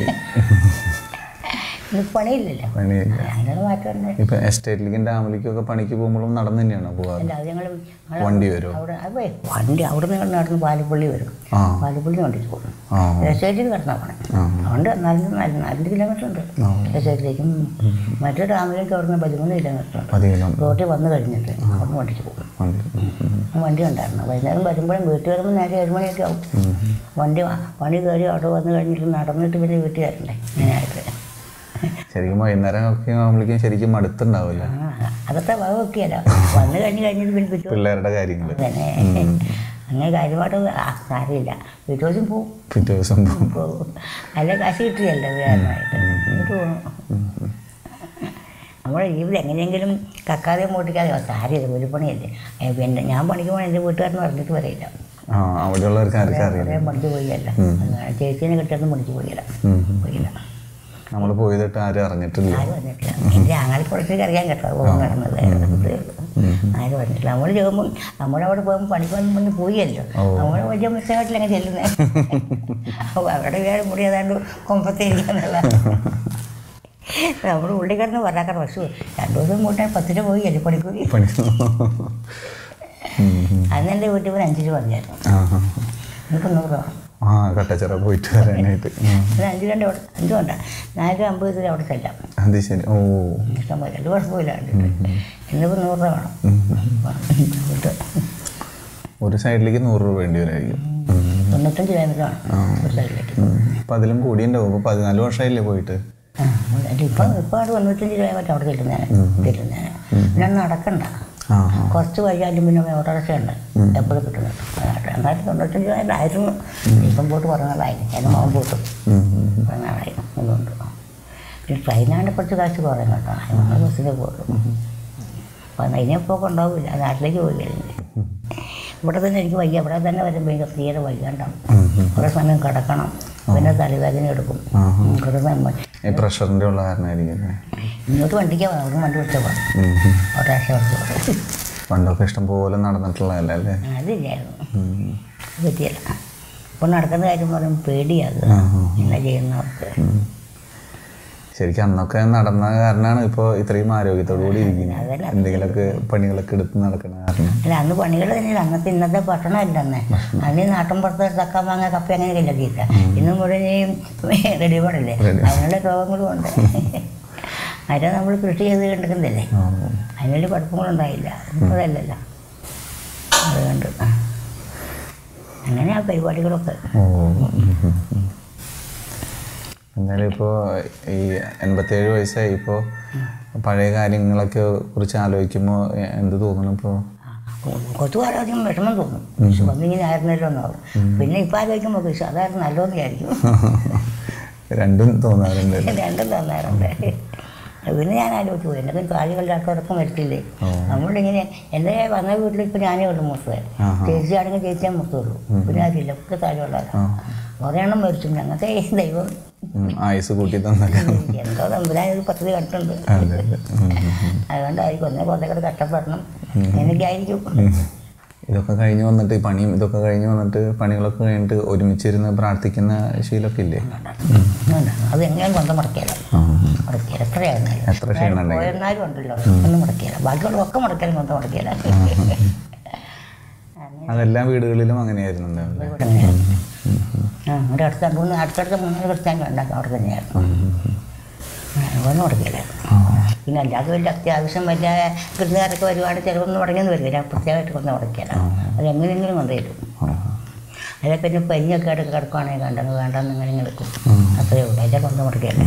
ഇന്ന് പണിയില്ലല്ലോ പണിയില്ല അങ്ങനെ മാറ്റമുണ്ട് ഇപ്പൊ എസ്റ്റേറ്റിലേക്കും ഡാമിലേക്കും ഒക്കെ പണിക്ക് പോകുമ്പോഴും നടന്നു തന്നെയാണോ പോകാറ് അല്ല അത് ഞങ്ങൾ വണ്ടി വരുമോ അവിടെ അത് വണ്ടി അവിടെ നിന്ന് നടന്ന് പാലപ്പള്ളി വരും ആ പാലപ്പള്ളി വണ്ടിക്ക് പോകും ആ എസ്റ്റേറ്റിൽ കിടന്നാൽ പോകണം ആ. അതുകൊണ്ട് നാല് നാല് നാല് കിലോമീറ്റർ ഉണ്ട് ആ. എസ്റ്റേറ്റിലേക്കും മറ്റേ ഡാമിലേക്ക് അവിടെ നിന്ന് പതിമൂന്ന് കിലോമീറ്റർ ഉണ്ട് അധികം റോട്ടിൽ വന്ന് കഴിഞ്ഞിട്ട് അവിടെ വണ്ടിക്ക് പോകും വണ്ടി ഉം, ഉം. വണ്ടി ഉണ്ടായിരുന്നു വൈകുന്നേരം വരുമ്പോഴും വീട്ടിൽ വരുമ്പോൾ നേരെ ഏഴ് മണിയൊക്കെ ആവും വണ്ടി വാ- പണി കയറി അവിടെ വന്ന് കഴിഞ്ഞിട്ട് നടന്നിട്ട് പിന്നെ വീട്ടിൽ വരണ്ടേ ഇങ്ങനെയായിട്ട് ശരിക്കും വൈകുന്നേരം ഒക്കെ ആകുമ്പോഴേക്കും ശരിക്കും മടുത്തുണ്ടാവില്ല ആ അതൊക്കെ വകവൊക്കെയല്ലോ വന്ന് കഴിഞ്ഞ് കഴിഞ്ഞിട്ട് പിന്നെ പിറ്റേ പിള്ളേരുടെ കാര്യങ്ങൾ തന്നെ അങ്ങനെ കാര്യമായിട്ട് ആ കാര്യമില്ല പിറ്റേ ദിവസം പോവും പിറ്റേ ദിവസം പോകും പോകും നല്ല കാശ് കിട്ടിയല്ലോ വേറെയായിട്ട് എന്നിട്ട് പോകണം നമ്മുടെ ജീവിതം എങ്ങനെയെങ്കിലും കക്കാതെ മൂട്ടിക്കാതെ സാരിയത് കൂലിപ്പണിയല്ലേ ഏ, പിന്നെ ഞാൻ പണിക്ക് പോകണം എൻ്റെ വീട്ടുകാരന് പറഞ്ഞിട്ട് പറയില്ല ആ അവിടെയുള്ളവർക്ക് ആർക്കും അറിയില്ല കുറേ പണിക്ക് പോയല്ല ചേച്ചീനെ കിട്ടിയൊന്നും പണിക്ക് പോയില്ല ഉം. പോയില്ല നമ്മൾ പോയതിട്ട് ആരും അറിഞ്ഞിട്ടില്ല ആരും വന്നിട്ടില്ല എൻ്റെ ആങ്ങളെ കുറച്ചൊക്കെ അറിയാൻ കേട്ടോ പോകും നടന്നത് അതേ ഉള്ളൂ. ആരും വന്നിട്ടില്ല നമ്മൾ ചെയ്യുമ്പോൾ നമ്മളവിടെ പോകുമ്പോൾ പണിക്ക് വന്ന് വന്ന് പോയല്ലോ നമ്മൾ വലിയ മിസ്സായിട്ടില്ല ചെല്ലുന്നത് അപ്പോൾ അവിടെ വേറെ മുടി ഏതാണ്ട് കൊമ്പത്തേരിക്കാന്നുള്ള നമ്മുടെ ഉള്ളിൽ കിടന്ന് വരാക്കറ പക്ഷു രണ്ടു ദിവസം കൂട്ടാൻ പത്ത് രൂപ പോയി അല്ലേ പണിക്കൂലി പണി ഉം, ഉം. അന്ന് എൻ്റെ വീട്ടിൽ പോയി അഞ്ച് രൂപ പറഞ്ഞായിരുന്നു ആ ആ. ഇന്നിപ്പോൾ നൂറ് രൂപ ആ കട്ടച്ചിറ പോയിട്ട് വരാനായിട്ട് ഉം. പിന്നെ അഞ്ച് രണ്ട് അവിടെ അഞ്ച് വേണ്ട നാല് രൂപ അമ്പത് രൂപ അവിടെ ചെല്ലാം അത് ശരി ഓ ഇഷ്ടം പോലെ രണ്ട് കുഴപ്പമില്ല ഇന്നിപ്പോൾ നൂറ് രൂപ വേണം വീട്ട് ഒരു സൈഡിലേക്ക് നൂറ് രൂപ വേണ്ടി വരുമായിരിക്കും ഉം. തൊണ്ണൂറ്റഞ്ച് കിലോമീറ്റർ ആണ് ഒരു സൈഡിലേക്ക് ഉം. ഇപ്പൊ അതിലും കൂടിയുണ്ടാവും ഇപ്പൊ പതിനാല് വർഷമായില്ലേ പോയിട്ട് ആ ഇപ്പം ഇപ്പം അവിടെ തൊണ്ണൂറ്റഞ്ച് കിലോമീറ്റർ അവിടെ ചെല്ലുന്നതാണ് ചെല്ലുന്നതാണ് പിന്നെ നടക്കണ്ട ആ ആ കുറച്ച് വഴിയാലും പിന്നെ ഓട്ടോറിക്ഷ ഉണ്ട് എപ്പോഴും കിട്ടുന്നുണ്ട് രണ്ടായിരത്തി തൊണ്ണൂറ്റഞ്ച് ആയിരുന്നു ഇപ്പം പോയിട്ട് കുറേ നാളായി എൻ്റെ മോൻ പോട്ടും ഉം, ഉം. കുറേ നാളായി അതുകൊണ്ട് പിന്നെ ട്രെയിനാണ്ട് കുറച്ച് കാശ് കുറയും കേട്ടോ നമ്മൾ ബസ്സിലേ പോകും അപ്പം അതിനെപ്പോൾ ഉണ്ടാവില്ല നാട്ടിലേക്ക് പോയി കഴിഞ്ഞ് ഇവിടെ തന്നെ എനിക്ക് വയ്യ ഇവിടെ തന്നെ വരുമ്പോൾ എനിക്ക് തീരെ വയ്യാണ്ടാവും ഉം, ഉം. കുറേ സമയം കിടക്കണം പിന്നെ തലവേദന എടുക്കും ആ, ആ. ഉം, കുറേ സമയം ഈ പ്രഷറിന്റെ ഉള്ള കാരണമായിരിക്കും അല്ലേ? ഇങ്ങോട്ട് വണ്ടിക്ക് പോകാം അവിടെ വണ്ടി വിളിച്ചാൽ പോകാം ഉം, ഉം. ഓട്ടോറിക്ഷ വിളിച്ചു പോകാം പണ്ടൊക്കെ ഇഷ്ടം പോലെ നടന്നിട്ടുള്ളതല്ലേ അല്ലേ അതില്ലായിരുന്നു ഉം. അത് പറ്റിയല്ല ഇപ്പോൾ നടക്കുന്ന കാര്യം പറയുമ്പോൾ പേടിയാകുക ആ, ആ. ഇങ്ങനെ ചെയ്യുന്നവർക്ക് ശരിക്കും അന്നൊക്കെ നടന്ന കാരണമാണ് ഇപ്പോൾ ഇത്രയും ആരോഗ്യത്തോടു കൂടി ഇരിക്കുന്നത് അതല്ല. എന്തെങ്കിലുമൊക്കെ പണികളൊക്കെ എടുത്ത് നടക്കുന്ന കാരണം അല്ല അന്ന് പണികൾ തന്നെയില്ല അന്നത്തെ ഇന്നത്തെ ഭക്ഷണമല്ല അന്ന് അന്ന് ഈ നാട്ടിൻപുറത്ത് തക്ക മാങ്ങ കപ്പ അങ്ങനെയൊക്കെ ഇല്ല ഇന്നും മുഴുവൻ റെഡിമേഡല്ലേ Ready. അതിനുള്ള രോഗങ്ങളും ഉണ്ട് അത് നമ്മൾ കൃഷി ചെയ്ത് കണ്ടിരുന്നില്ലേ ആ. അതിനുള്ള കുഴപ്പങ്ങളുണ്ടായില്ല ഇപ്പോഴല്ലല്ലോ അതുകൊണ്ട് അങ്ങനെ ആ പരിപാടികളൊക്കെ ഓ ഉം, ഉം, ഉം. എന്നാലും ഇപ്പോൾ ഈ എൺപത്തേഴ് വയസ്സായി ഇപ്പോൾ പഴയ കാര്യങ്ങളൊക്കെ കുറിച്ച് ആലോചിക്കുമ്പോൾ എന്ത് തോന്നുന്നു ഇപ്പോൾ കുറച്ച് കാലം വിഷമം തോന്നും വിഷു വന്നിങ്ങനെ ആയിരുന്നല്ലോ എന്നാവും പിന്നെ ഇപ്പം ആലോചിക്കുമ്പോൾ വിഷു അതായിരുന്നു നല്ലതെന്ന് വിചാരിക്കും രണ്ടും തോന്നാറുണ്ട് രണ്ടും തന്നാറുണ്ട് പിന്നെ ഞാൻ ആലോചിച്ചു പോയി എന്നൊക്കെ കാര്യങ്ങളിലാട്ടവരൊക്കെ മരിച്ചില്ലേ ഓ. നമ്മളിങ്ങനെ എൻ്റെ വന്ന വീട്ടിൽ ഇപ്പം ഞാനേ ഉള്ളൂ മൂത്തത് ആഹാ. ചേച്ചിയാണെങ്കിൽ ചേച്ചിയെ മൂത്തുള്ളൂ പിന്നെ ആരില്ല ഒക്കെ താഴെയുള്ളവരാ ആ. കുറേ എണ്ണം മരിച്ചു ഞങ്ങൾക്ക് ഈ ദൈവം ഉം, ആയുസ് കൂട്ടി തന്നല്ലോ എന്തോ തമ്പുരാൻ ഒരു പദ്ധതി കണ്ടിട്ടുണ്ട് അതെ അതെ ഉം, ഉം, ഉം. അതുകൊണ്ടായിരിക്കും ഒന്നേ കുറേ കഷ്ടപ്പെടണം എനിക്കായിരിക്കും ഉം. ഇതൊക്കെ കഴിഞ്ഞ് വന്നിട്ട് ഈ പണിയും ഇതൊക്കെ കഴിഞ്ഞ് വന്നിട്ട് പണികളൊക്കെ കഴിഞ്ഞിട്ട് ഒരുമിച്ചിരുന്ന് പ്രാർത്ഥിക്കുന്ന ശീലമൊക്കെ ഇല്ലേ ഉണ്ട്. അത് എങ്ങനെയും കൊണ്ടു മുടക്കിയാലോ ആ. മുടക്കിയാൽ എത്രയായിരുന്നാലും എത്ര ക്ഷീണം ഉണ്ടെങ്കിലും. പോയിരുന്നാലും ഉണ്ടല്ലോ ഒന്നും മുടക്കിയാല ബാക്കിയുള്ളതൊക്കെ മുടക്കിയാലും കൊണ്ടു മുടക്കിയാല അതെല്ലാ വീടുകളിലും അങ്ങനെയായിരുന്നു ഉണ്ടാവില്ലേ ആ ഒരു അടുത്ത രണ്ട് മൂന്ന് അടുത്തടുത്ത മൂന്നാല് ക്രിസ്ത്യാനി ഉണ്ടാക്കും അവിടെ തന്നെയായിരുന്നു ഒന്നും മുടക്കിയില്ലായിരുന്നു പിന്നെ അല്ലാതെ വലിയ അത്യാവശ്യം വലിയ വിരുന്നുകാരൊക്കെ വരുവാണെങ്കിൽ ചിലവൊന്നും മുടങ്ങിയെന്ന് വരില്ല ഞാൻ പ്രത്യേകമായിട്ട് കൊണ്ട് മുടക്കിയാല അത് എങ്ങനെയെങ്കിലും കൊണ്ടുവരും അതിലെ പിന്നെ പനിയൊക്കെ ആയിട്ട് കിടക്കുവാണെങ്കിൽ കണ്ടത് വേണ്ടെന്ന് ഇങ്ങനെ ഇങ്ങനെ എടുക്കും അത്രയേ ഉള്ളൂ അതിൻ്റെ കൊണ്ടു മുടക്കിയല്ല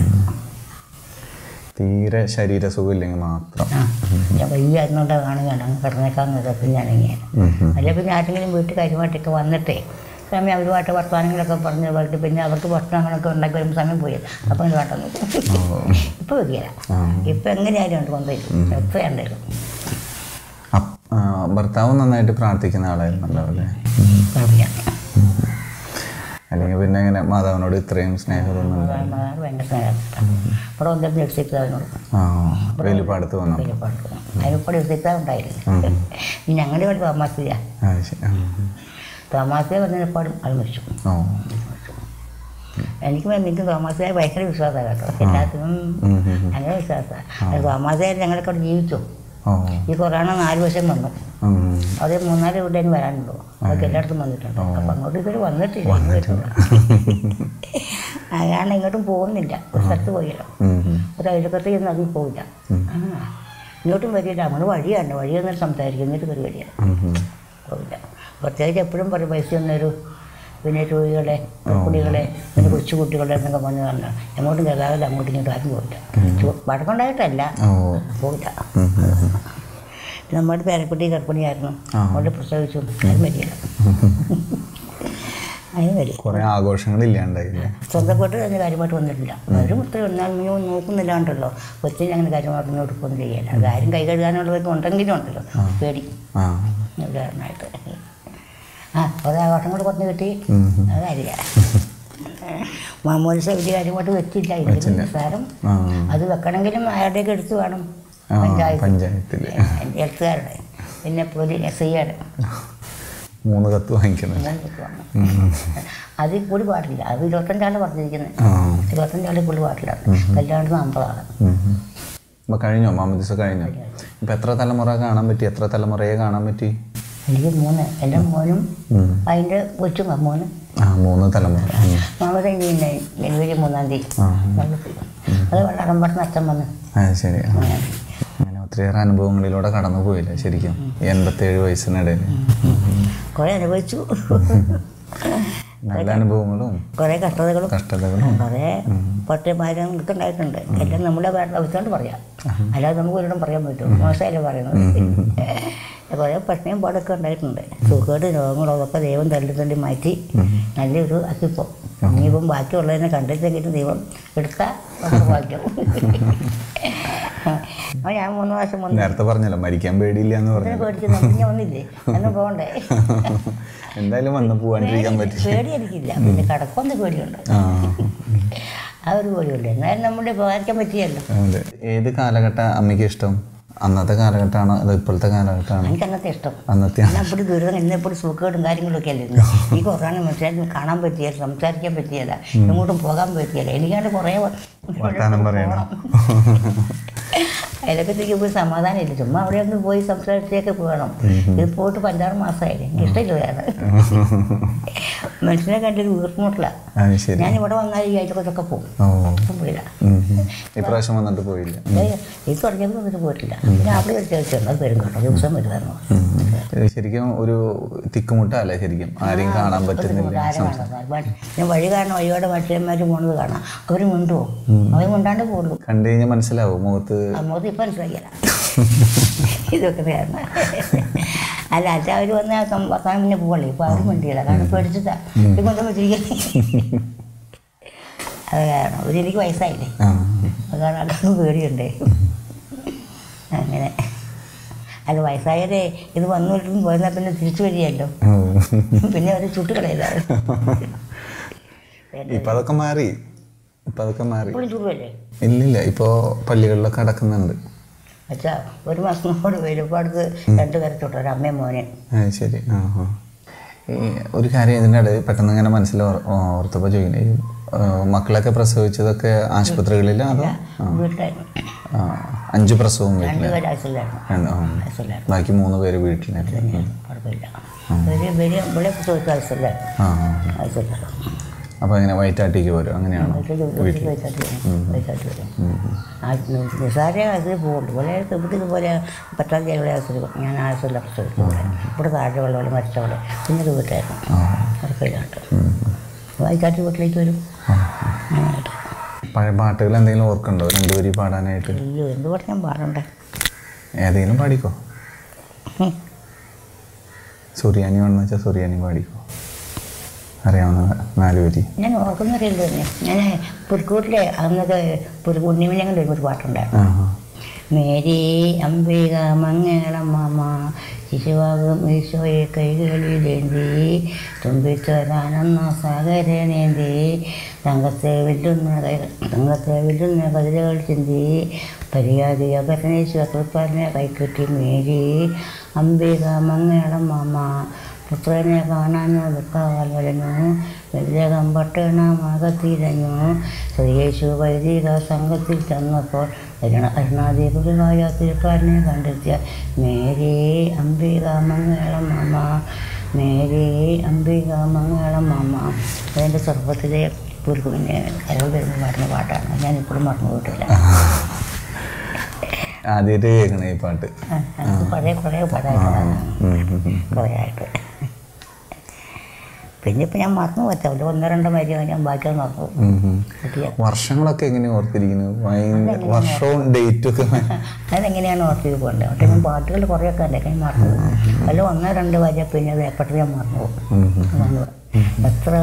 തീരെ ശരീര സുഖമില്ലെങ്കിൽ മാത്രം ആ ഞാൻ വയ്യ എന്നുകൊണ്ട് കാണുകയാണ് അങ്ങ് കിടന്നേക്കാന്ന് പിന്നെ ഞാനിങ്ങനെ അല്ലെ പിന്നെ ആരെങ്കിലും വീട്ടിൽ കാര്യമായിട്ടൊക്കെ വന്നിട്ടേ സമയം അവരുമായിട്ട് വർത്തമാനങ്ങളൊക്കെ പറഞ്ഞ് പറഞ്ഞിട്ട് പിന്നെ അവർക്ക് ഭക്ഷണങ്ങളൊക്കെ ഉണ്ടാക്കി വരുമ്പോൾ സമയം പോയി അപ്പം ഇത് വേണ്ടെന്ന് ഇപ്പോൾ വരികയില്ല ഇപ്പം എങ്ങനെയായാലും ഉണ്ട് കൊണ്ടുവരും എത്രയുണ്ടായിരുന്നു അപ്പ്- ആ, ഭർത്താവ് നന്നായിട്ട് പ്രാർത്ഥിക്കുന്ന ആളായിരുന്നല്ലോ അല്ലേ കുഴപ്പമില്ല അല്ലെങ്കിൽ പിന്നെ ഇങ്ങനെ മാതാവിനോട് ഇത്രയും സ്നേഹമൊന്നും മാതാവ് ഭയങ്കര സ്നേഹം ഇവിടെ ഒന്നും രക്ഷിക്കുക അതിനോട് ആ വെളിപ്പാടത്ത് വന്നു വലിയപ്പാട് അതിനിപ്പോൾ രക്ഷിക്കുക ഉണ്ടായിരുന്നു ഇനി ഞങ്ങളുടെ ഇവിടെ തോമാസിയ ആ ശരി ആ. തോമാസിയ പറഞ്ഞപ്പോഴും അത് മരിച്ചു ഓ എനിക്ക് എനിക്ക് തോമാസിയെ ഭയങ്കര വിശ്വാസമാണ് കേട്ടോ എല്ലാത്തിനും ഉം, ഉം, ഉം. അങ്ങനെ വിശ്വാസമാണ് തോമാസിയെ ഞങ്ങളൊക്കെ അവിടെ ജീവിച്ചു ഓ ഈ കൊറോണ നാല് വർഷം വന്നു ഉം. അത് മൂന്നാല് വീട്ടിൽ വരാനുള്ളൂ അതൊക്കെ എല്ലായിടത്തും വന്നിട്ടുണ്ട് അപ്പം അങ്ങോട്ട് ഇതുവരെ വന്നിട്ടില്ല ഇനി വരുന്നില്ല. അതാണ് ഇങ്ങോട്ടും പോകുന്നില്ല ഒരു സ്ഥലത്ത് പോയില്ല ഉം, ഉം. ഒരു അയൽക്കത്ത് ചെന്ന് അതിൽ പോയില്ല ആ ഇങ്ങോട്ടും വരില്ല നമ്മൾ വഴിയാണ് വഴി വന്നിട്ട് സംസാരിക്കും എന്നിട്ട് ഒരു വഴിയാണ് ഉം, ഉം. പോവില്ല പ്രത്യേകിച്ച് എപ്പോഴും പറയും പൈസ ഒന്നൊരു പിന്നെ രോഗികളെ കുടികളെ പിന്നെ കൊച്ചു കുട്ടികളെ എന്നൊക്കെ പറഞ്ഞ് പറഞ്ഞാൽ എങ്ങോട്ടും ഗതാഗതം അങ്ങോട്ടും ഇങ്ങോട്ടും ആരും പോയില്ല ചു- വടക്കുണ്ടായിട്ടല്ല ഓ പോയില്ല ഉം, ഉം, ഉം. നമ്മുടെ പേരക്കുട്ടി ഗർഭിണിയായിരുന്നു ആ. അവിടെ പ്രസവിച്ചു അത് വരില്ല അതിന് വരില്ല കുറെ ആഘോഷങ്ങളില്ലാണ്ടായില്ലേ സ്വന്തപ്പെട്ട് അതിന് കാര്യമായിട്ട് വന്നിട്ടില്ല അവരും ഇത്ര ഒന്നാലും നോക്കുന്നില്ലാണ്ടല്ലോ കൊച്ചിനെ അങ്ങനെ കാര്യമായിട്ട് കൊടുക്കുകയൊന്നും ചെയ്യല്ല കാര്യം കൈ കഴുകാനുള്ളതൊക്കെ ഉണ്ടെങ്കിലും ഉണ്ടല്ലോ പേടി ആ ഉദാഹരണമായിട്ട് ആ ഒരു ആഘോഷം കൂടെ കുറഞ്ഞ് കിട്ടി ഉം, ഉം. അത് കാര്യമില്ല മാമോദിസ വലിയ കാര്യമായിട്ട് വെച്ചില്ല ഇതിലും നിസ്സാരം ആ അത് വെക്കണമെങ്കിലും ആരുടെയൊക്കെ എടുത്ത് വേണം ആ, പഞ്ചായത്ത് പഞ്ചായത്തില് എഴുത്തുകാരുടെ പിന്നെ പോലീസ് എസ് ഐയുടെ മൂന്ന് കത്ത് വാങ്ങിക്കണം വേണം അതിൽ കൂടി പാടില്ല അത് ഇരുപത്തഞ്ചാള് പറഞ്ഞിരിക്കുന്നത് ആ ഇരുപത്തഞ്ചാളിൽ കൂടി പാടില്ല കല്യാണത്തിന് അമ്പതാണ് ഉം, ഉം. അപ്പൊ കഴിഞ്ഞോ മാമദിസ കഴിഞ്ഞോ ഇപ്പൊ എത്ര തലമുറ കാണാൻ പറ്റി എത്ര തലമുറയെ കാണാൻ പറ്റി എനിക്ക് മൂന്ന് എൻ്റെ മോനും ഉം. അതിൻ്റെ കൊച്ചും മോനും ആ മൂന്ന് തലമുറ ഉം. മാമത പിന്നെ ജനുവരി മൂന്നാം തീയതി ആ. നടത്തി. അത് വളരമ്പറന്ന് അച്ഛൻ വന്ന് ആ ശരി ആ. അങ്ങനെ ഒത്തിരിയേറെ അനുഭവങ്ങളിലൂടെ കടന്നു പോയില്ലേ ശരിക്കും എൺപത്തേഴ് വയസ്സിനിടയിൽ കുറേ അനുഭവിച്ചു നല്ല അനുഭവങ്ങളും കുറേ കഷ്ടതകളും കഷ്ടതകളും കുറേ പട്ടിമാരും ഒക്കെ ഉണ്ടായിട്ടുണ്ട് എല്ലാം നമ്മുടെ അഭിച്ചുകൊണ്ട് പറയാം അല്ലാതെ നമുക്ക് ഒരിടം പറയാൻ പറ്റും മോശമല്ലേ പറയുന്നത് കുറേ പ്രശ്നവും പാടൊക്കെ ഉണ്ടായിട്ടുണ്ട് സുഖേട് രോഗങ്ങളും അതൊക്കെ ദൈവം തള്ളി തള്ളി മാറ്റി നല്ലൊരു അക്കിപ്പം ഇനിയിപ്പം ബാക്കിയുള്ളതിനെ കണ്ടെത്തെങ്കിലും ദൈവം എടുത്താൽ നമുക്ക് ഭാഗ്യം അപ്പോൾ ഞാൻ മൂന്ന് പ്രാവശ്യം വന്നു നേരത്തെ പറഞ്ഞല്ലോ മരിക്കാൻ പേടിയില്ല എന്ന് ഇതിനെ പറഞ്ഞു പേടിച്ച് പിന്നെ വന്നില്ലേ അന്ന് പോകണ്ടേ എന്തായാലും വന്ന് പോവാണ്ടിരിക്കാൻ പറ്റി പേടി എനിക്കില്ല പിന്നെ കടക്കൊന്ന് പേടിയുണ്ട് ആ ആ ഒരു പേടിയുണ്ട് എന്നാലും നമ്മുടെ ഉപകാരിക്കാൻ പറ്റിയല്ലോ അതെ ഏത് കാലഘട്ട അമ്മയ്ക്ക് ഇഷ്ടം അന്നത്തെ കാലഘട്ടമാണോ അതോ ഇപ്പോഴത്തെ കാലഘട്ടമാണോ എനിക്ക് അന്നത്തെ ഇഷ്ടം അന്നത്തെ ഞാൻ അപ്പോൾ ദുരിതം ഇന്നെപ്പോൾ സുഖക്കേടും കാര്യങ്ങളൊക്കെ അല്ലായിരുന്നു ഈ കൊറോണ മനുഷ്യൻ കാണാൻ പറ്റിയല്ല സംസാരിക്കാൻ പറ്റിയല്ല എങ്ങോട്ടും പോകാൻ പറ്റിയല്ല എനിക്കാണ്ട് കുറേ വർത്താനം പറയണം അതിലൊക്കെ പോയി സമാധാനം ഇല്ല ചുമ്മാ അവിടെ ഒന്ന് പോയി സംസാരിച്ചൊക്കെ പോകണം ഇത് പോയിട്ട് ഇപ്പം അഞ്ചാറ് മാസമായില്ലേ എനിക്ക് ഇഷ്ടമില്ല വേറെ മനുഷ്യനെ കണ്ടൊരു വീർപ്പുമുട്ടില്ല അത് ശരി ഞാൻ ഇവിടെ വന്നാൽ ഈ ആഴ്ചക്കൊക്കെ പോകും ഓ ഇപ്പം പോയില്ല ഉം, ഉം. ഇപ്രാവശ്യം വന്നിട്ട് പോയില്ല ഏയ്, ഈ തുടങ്ങിയത് വന്നിട്ട് പോയിട്ടില്ല പിന്നെ അവിടെ ഒരു ചേർച്ചയുണ്ട് അത് വരും കേട്ടോ ദിവസം വരുമായിരുന്നു ഉം. ഇത് ശരിക്കും ഒരു തിക്കുമുട്ടല്ലേ ശരിക്കും ആരെയും കാണാൻ പറ്റുന്നില്ല ഞാൻ വഴി കാണാൻ വഴിയോടെ മനുഷ്യന്മാർ പോണത് കാണാം അവർ മിണ്ടുവോ അവർ മിണ്ടാണ്ട് പോകുള്ളൂ കണ്ടു കഴിഞ്ഞാൽ മനസ്സിലാവും മുഖത്ത് അമ്മോത് ഇപ്പം മനസ്സിലാക്കിയല്ല ഇതൊക്കെ കാരണം അല്ല അച്ഛാ അവർ വന്ന് വർത്താനം പിന്നെ പോകണേ ഇപ്പം അവർ മിണ്ടിയില്ല കാരണം പേടിച്ചിട്ടാ ഇത് കൊണ്ടു വെച്ചിരിക്കുന്നത് അത് കാരണം ഒരു എനിക്ക് വയസ്സായില്ലേ ആ അത് കാരണം അതൊക്കെ പേടിയുണ്ടേ അങ്ങനെ അല്ല വയസ്സായവരെ ഇത് വന്നിട്ടും പോയെന്നാൽ പിന്നെ തിരിച്ചു വരികയല്ലോ ഓ. പിന്നെ അവർ ചുട്ടുകളയില്ല ഇപ്പൊ അതൊക്കെ മാറി ഇപ്പൊ അതൊക്കെ മാറി ഇപ്പോഴും ചുടുവല്ലേ ഇല്ലില്ല ഇപ്പോ പള്ളികളിലൊക്കെ അടക്കുന്നുണ്ട് അച്ഛാ ഒരു മാസം കൂടെ വെളിപ്പാടത്ത് രണ്ട് പേരെ ചുട്ടു ഒരു അമ്മയും മോനെ ആ ശരി ആ ആ ഈ ഒരു കാര്യം ഇതിൻ്റെ ഇടയിൽ പെട്ടെന്ന് ഇങ്ങനെ മനസ്സിൽ ഓർ- ഓർത്തപ്പോൾ ചോദിക്കുന്നത് ഈ ആ, മക്കളൊക്കെ പ്രസവിച്ചതൊക്കെ ആശുപത്രികളിൽ അതോ ആ, വീട്ടിലായിരുന്നു ആ, അഞ്ച് പ്രസവം രണ്ട് വീട്ടിൽ പേര് ആശുപത്രിയിലായിരുന്നു ആ. ബാക്കി മൂന്ന് പേര് വീട്ടിലായിരുന്നു കുഴപ്പമില്ല വലിയ വലിയ ഇവിടെ ചോദിച്ച ആശുപത്രിയിലായിരുന്നു ആ ആ. ആശുപത്രിയിലായിരുന്നു അപ്പോൾ ഇങ്ങനെ വൈറ്റാട്ടിക്ക് വരും അങ്ങനെയാണോ വൈകിട്ട് വൈകിട്ട് വരും വൈകിട്ട് വരും ആ നിസാരെ അത് പോകുള്ളൂ ഇവിടെ ഇവിടെ ഇതുപോലെ പട്ടാള ജയിലെ അവസരം ഞാൻ ആവശ്യമില്ല പ്രസവിച്ചു ഇവിടെ ഇവിടെ താഴെ വെള്ളം മരിച്ചവിടെ പിന്നെ ഇത് വീട്ടായിരുന്നു കുഴപ്പമില്ലാണ്ട് വൈകാട്ട് വീട്ടിലേക്ക് വരും അങ്ങനെയായിട്ട് പഴയ പാട്ടുകൾ എന്തെങ്കിലും ഓർക്കുന്നുണ്ടോ രണ്ടുപേരി പാടാനായിട്ട് അയ്യോ എന്ത് പറഞ്ഞാൽ പാടണ്ടേ ഏതെങ്കിലും പാടിക്കോ സുറിയാനി വേണമെന്ന് വെച്ചാൽ സുറിയാനി പാടിക്കോ അറിയാവുന്ന നാല് വരി ഞാൻ ഓർക്കുന്നറിയില്ല തന്നെ ഞാൻ പുൽക്കൂട്ടിലെ അന്നൊക്കെ പുൽക്കുണ്ണിമിനെ കൊണ്ട് ഒരു പാട്ടുണ്ടായിരുന്നു ആ മേരി അംബിക മംഗളം മാമ ശിശുവാകും ഈശോയെ കൈകളിലേന്തി തുമ്പിച്ചോരാനെന്ന സാഗരനേന്തി തങ്കത്തെ വില്ലുന്ന കൈ തങ്കത്തെ വില്ലുന്ന കതിരകൾ ചിന്തി പരിയാതിയ പരമേശ്വര കൃപ്പാലിനെ കൈക്കുറ്റി മേരി അംബിക മംഗളം മാമ പുത്രനെ കാണാനോ ദുഃഖവാൽ വരഞ്ഞു വെല്ലകം പട്ടണമാകത്തിരഞ്ഞു ശ്രീയേശു വൈദിക സംഘത്തിൽ ചെന്നപ്പോൾ അരുണ അരുണാദേവികളായ തിരുക്കാരനെ കണ്ടെത്തിയ മേരി അംബിക മംഗളം മാമ മേരി അംബിക മംഗളം മാമ അതെൻ്റെ ചെറുപ്പത്തിലെ പുരുക്കുവിനെ കരകൾ വരുമ്പോൾ പാടുന്ന പാട്ടാണ് ഞാൻ ഇപ്പോഴും മറന്നു പോയിട്ടില്ല ആദ്യമായിട്ട് കേൾക്കണേ ഈ പാട്ട് ആ, അത് പഴയ കുറേ പാടായിട്ടാണ് ഉം, ഉം, ഉം. കുറേ ആയിട്ട് പിന്നെ ഇപ്പം ഞാൻ മറന്നു പോയി അവിടെ ഒന്നോ രണ്ടോ വരി ഞാൻ ബാക്കിയത് മറന്നു പോകും. ഉം, ഉം. കിട്ടിയ വർഷങ്ങളൊക്കെ എങ്ങനെ ഓർത്തിരിക്കുന്നു ഭയങ്കര വർഷവും ഡേറ്റും ഒക്കെ അതെങ്ങനെയാണ് ഓർത്തിത് പോകേണ്ടത് പക്ഷേ ഞാൻ പാട്ടുകൾ കുറേയൊക്കെ ഉണ്ട് ഞാൻ മറന്നു പോകും അല്ല ഒന്നോ രണ്ടോ വരി പിന്നെ അത് എപ്പോഴും ഞാൻ മറന്നു പോകും ഉം, ഉം. അതാണ് എത്ര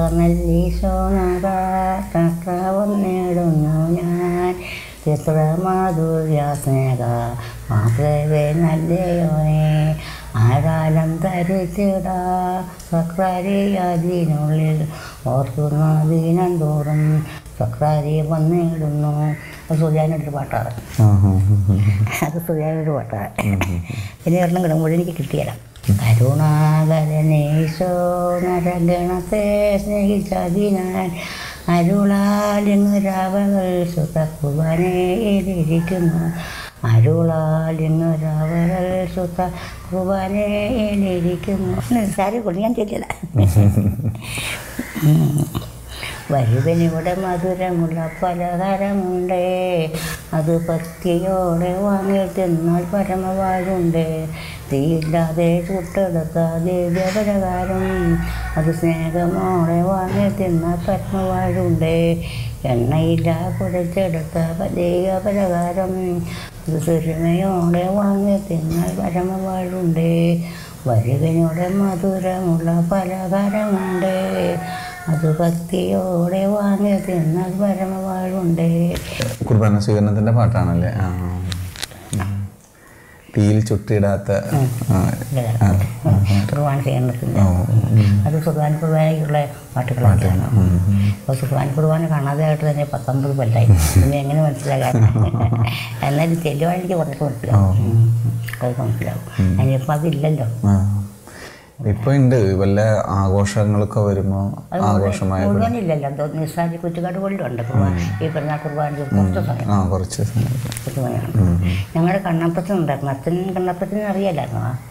നല്ലീശോനേടുന്നു ഞാൻ എത്ര മാധുര്യ സ്നേഹ മാത്രമേ നല്ലയോനെ ആരാലം ധരിച്ചിടാ സക്രാരിയതിനുള്ളിൽ ഓർക്കുന്ന ദിനം തോറും സക്രാരി വന്നിടുന്നു അത് സുജാനൊരു പാട്ടാണ് ആ, ആ, ആ, ആ. അത് സുജാനൊരു പാട്ടാണ് പിന്നെ ഒരെണ്ണം കിടക്കുമ്പോൾ എനിക്ക് കിട്ടിയല്ല കരുണാകരനേശോ നരഗണത്തെ സ്നേഹിച്ചതിനാൽ അരുളാലിങ്ങുരാവകൾ സുതക്കുവാനേലിരിക്കുന്നു അരുളാലിങ്ങുരാവകൾ സുത കുവാനേലിരിക്കുന്നു സാരി കൊണ്ട് ഞാൻ ചെല്ലില്ല വരുവനിവിടെ മധുരമുള്ള പലഹാരമുണ്ട് അത് ഭക്തിയോടെ വാങ്ങി തിന്നാൽ പരമവാഴുണ്ട് തീയില്ലാതെ ചുട്ടെടുത്ത ദിവ്യപരകാരം അത് സ്നേഹമോടെ വാങ്ങി തിന്നാൽ പരമവാഴുണ്ട് എണ്ണയില്ല കുഴച്ചെടുത്ത ദൈവപരകാരം അത് സുരമയോടെ വാങ്ങി തിന്നാൽ പരമവാഴുണ്ട് വരുവനോടെ മധുരമുള്ള പലഹാരമുണ്ട് അത് ഭക്തിയോടെ വാങ്ങി തിന്നാൽ പരമവാഴുണ്ട് കുർബാന സ്വീകരണത്തിന്റെ പാട്ടാണല്ലേ ആ ഉം. തീയിൽ ചുട്ടിടാത്ത ആ, ആ, കുർബാന ചെയ്യണത്തിൻ്റെ ഓ, ഉം. അത് സുഖാൻ കുർബാനയ്ക്കുള്ള പാട്ടുകളൊക്കെയാണ് അപ്പോൾ സുഖാൻ കുർബാന കാണാതെയായിട്ട് തന്നെ പത്തൊമ്പത് കൊല്ലായി പിന്നെ എങ്ങനെ മനസ്സിലാകാൻ എന്നാലും ചെല്ലുവാൻ എനിക്ക് കുറച്ച് മനസ്സിലാവും ഉം. അത് മനസ്സിലാവും അതിനിപ്പോൾ അതില്ലല്ലോ ആ. ഇപ്പൊ ഉണ്ട് വല്ല ആഘോഷങ്ങളൊക്കെ വരുമ്പോ ആഘോഷമായ മുഴുവനില്ലല്ലോ എന്തോ നിസ്സാരി കുറ്റുകാട് കൊള്ളുണ്ട് കുർബാന ഈ പെരുന്നാൾ കുർബാന കുറച്ച് സമയം ആ കുറച്ച് സമയം. കുറച്ച് സമയമാണ് ഞങ്ങളുടെ കണ്ണപ്പത്തിനുണ്ടായിരുന്നു അച്ഛൻ കണ്ണപ്പത്തിന് അറിയാലായിരുന്നു ആ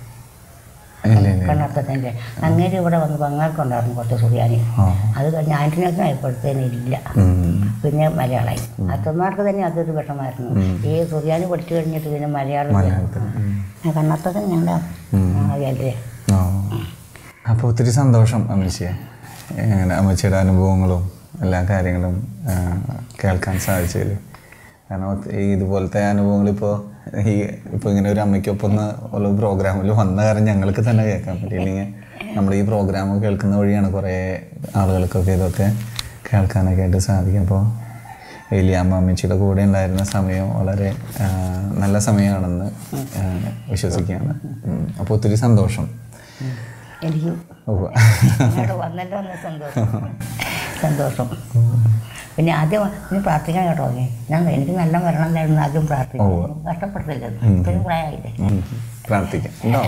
ഇല്ല ഇല്ല കണ്ണപ്പത്തിൻ്റെ അങ്ങേര് ഇവിടെ വന്ന് പങ്ങാർക്കുണ്ടായിരുന്നു കുറച്ച് സുറിയാനി ആ. അത് കഴിഞ്ഞ് ആൻറ്റിനൊക്കെ ആയപ്പോഴത്തേനും ഇല്ല ഉം. പിന്നെ മലയാളമായി അച്ഛന്മാർക്ക് തന്നെ അതൊരു വിഷമായിരുന്നു ഈ സുറിയാനി പഠിച്ചു കഴിഞ്ഞിട്ട് പിന്നെ മലയാളം മലയാളത്തിൽ ഉം. കണ്ണപ്പത്തിന് ഞങ്ങളുടെ അറിയാലേ ആ. അപ്പോൾ ഒത്തിരി സന്തോഷം അമ്മച്ചിയെ ഇങ്ങനെ അമ്മച്ചിയുടെ അനുഭവങ്ങളും എല്ലാ കാര്യങ്ങളും ആ, കേൾക്കാൻ സാധിച്ചതിൽ കാരണം ഒത്തി- ഈ ഇതുപോലത്തെ അനുഭവങ്ങൾ ഇപ്പോൾ ഈ ഇപ്പോൾ ഇങ്ങനെ ഒരു അമ്മയ്ക്കൊപ്പം ഒന്ന് ഉള്ള പ്രോഗ്രാമിൽ വന്ന കാരണം ഞങ്ങൾക്ക് തന്നെ കേൾക്കാൻ പറ്റി ഇല്ലെങ്കിൽ നമ്മുടെ ഈ പ്രോഗ്രാം കേൾക്കുന്ന വഴിയാണ് കുറേ ആളുകൾക്കൊക്കെ ഇതൊക്കെ കേൾക്കാനൊക്കെ ആയിട്ട് സാധിക്കും അപ്പോൾ ഏലിയാമ്മ അമ്മച്ചിയുടെ കൂടെ ഉണ്ടായിരുന്ന സമയം വളരെ ആ, നല്ല സമയമാണെന്ന് ആ, വിശ്വസിക്കുകയാണ് അപ്പോൾ ഒത്തിരി സന്തോഷം എനിക്ക് ഉവ്വ്. ഇങ്ങോട്ട് വന്നല്ലോ എന്ന സന്തോഷം സന്തോഷം പിന്നെ ആദ്യം ഇനി പ്രാർത്ഥിക്കാൻ കേട്ടോ നീ. ഞാൻ എനിക്ക് നല്ല മരണം ഉണ്ടായിരുന്നു ആദ്യം പ്രാർത്ഥിക്കും കഷ്ടപ്പെട്ടില്ല ഇത്രയും പ്രായമായില്ലേ ഉം. പ്രാർത്ഥിക്കാം ഉണ്ടോ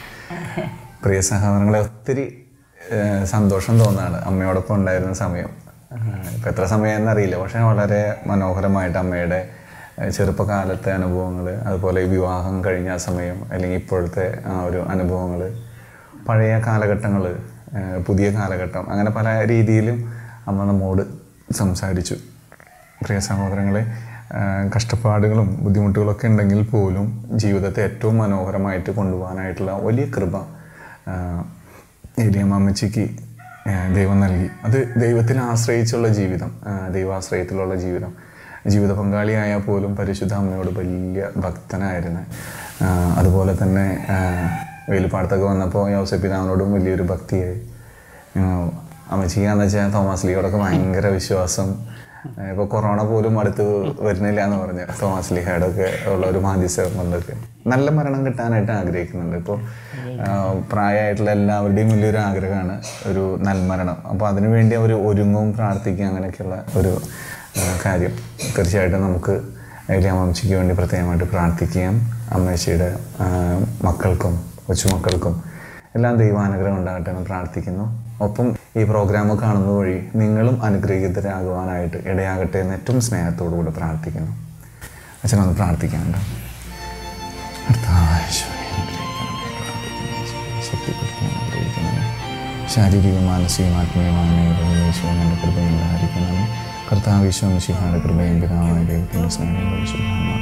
പ്രിയ സഹോദരങ്ങളെ ഒത്തിരി ഏഹ്, സന്തോഷം തോന്നാണ് അമ്മയോടൊപ്പം ഉണ്ടായിരുന്ന സമയം ഇപ്പം എത്ര സമയമെന്ന് അറിയില്ല പക്ഷേ വളരെ മനോഹരമായിട്ട് അമ്മയുടെ ഏഹ്, ചെറുപ്പകാലത്തെ അനുഭവങ്ങൾ അതുപോലെ ഈ വിവാഹം കഴിഞ്ഞ ആ സമയം അല്ലെങ്കിൽ ഇപ്പോഴത്തെ ആ ഒരു അനുഭവങ്ങൾ പഴയ കാലഘട്ടങ്ങൾ പുതിയ കാലഘട്ടം അങ്ങനെ പല രീതിയിലും അമ്മ നമ്മോട് സംസാരിച്ചു പ്രിയ സഹോദരങ്ങളെ ആ, കഷ്ടപ്പാടുകളും ബുദ്ധിമുട്ടുകളൊക്കെ ഉണ്ടെങ്കിൽ പോലും ജീവിതത്തെ ഏറ്റവും മനോഹരമായിട്ട് കൊണ്ടുപോകാനായിട്ടുള്ള വലിയ കൃപ ആ, ഏലിയമ്മ അമ്മച്ചിക്ക് ആ, ദൈവം നൽകി അത് ദൈവത്തിൽ ആശ്രയിച്ചുള്ള ജീവിതം ആ, ദൈവാശ്രയത്തിലുള്ള ജീവിതം ജീവിത പങ്കാളിയായാൽ പോലും പരിശുദ്ധ അമ്മയോട് വലിയ ഭക്തനായിരുന്നു ആ, അതുപോലെ തന്നെ ആ, വേലുപ്പാടത്തൊക്കെ വന്നപ്പോൾ യോസഫ് പിതാവിനോടും വലിയൊരു ഭക്തിയായി അമ്മച്ചിക്കാന്ന് വെച്ചാൽ തോമസ് ലീയോടൊക്കെ ഭയങ്കര വിശ്വാസം ഇപ്പോൾ കൊറോണ പോലും അടുത്ത് വരുന്നില്ല എന്ന് പറഞ്ഞ് തോമസ് ലീഹയുടെ ഒക്കെ ഉള്ള ഒരു മാധ്യസ്ഥം കൊണ്ടൊക്കെ നല്ല മരണം കിട്ടാനായിട്ട് ആഗ്രഹിക്കുന്നുണ്ട് ഇപ്പോൾ പ്രായമായിട്ടുള്ള എല്ലാവരുടെയും വലിയൊരു ആഗ്രഹമാണ് ഒരു നൽമരണം അപ്പോൾ അതിനുവേണ്ടി അവർ ഒരുങ്ങും പ്രാർത്ഥിക്കും അങ്ങനെയൊക്കെയുള്ള ഒരു ആ, കാര്യം തീർച്ചയായിട്ടും നമുക്ക് ഏലിയാമച്ചിക്ക് വേണ്ടി പ്രത്യേകമായിട്ട് പ്രാർത്ഥിക്കുകയും അമ്മേച്ചിയുടെ ആ, മക്കൾക്കും കൊച്ചുമക്കൾക്കും എല്ലാം ദൈവാനുഗ്രഹം ഉണ്ടാകട്ടെ എന്ന് പ്രാർത്ഥിക്കുന്നു ഒപ്പം ഈ പ്രോഗ്രാം കാണുന്നത് വഴി നിങ്ങളും അനുഗ്രഹീതരാകുവാനായിട്ട് ഇടയാകട്ടെ എന്ന് ഏറ്റവും സ്നേഹത്തോടു കൂടെ പ്രാർത്ഥിക്കുന്നു അച്ഛനൊന്ന് പ്രാർത്ഥിക്കാനുണ്ടോ കർത്താവായ ഈശോയെ അനുഗ്രഹിക്കണമേ, പ്രാർത്ഥിക്കുന്നു. ശക്തിപ്പെടുത്തണമേ, അനുഗ്രഹിക്കണമേ. ശാരീരികവും മാനസികവും ആത്മീയമായ ഈശോയുടെ കൃപയും ഉണ്ടായിരിക്കണമേ കർത്താവ് ഈശോ മിശിഹായുടെ കൃപയും പിതാവായ ദൈവത്തിൻ്റെ സ്നേഹവും പരിശുദ്ധാത്മാവിന്റെ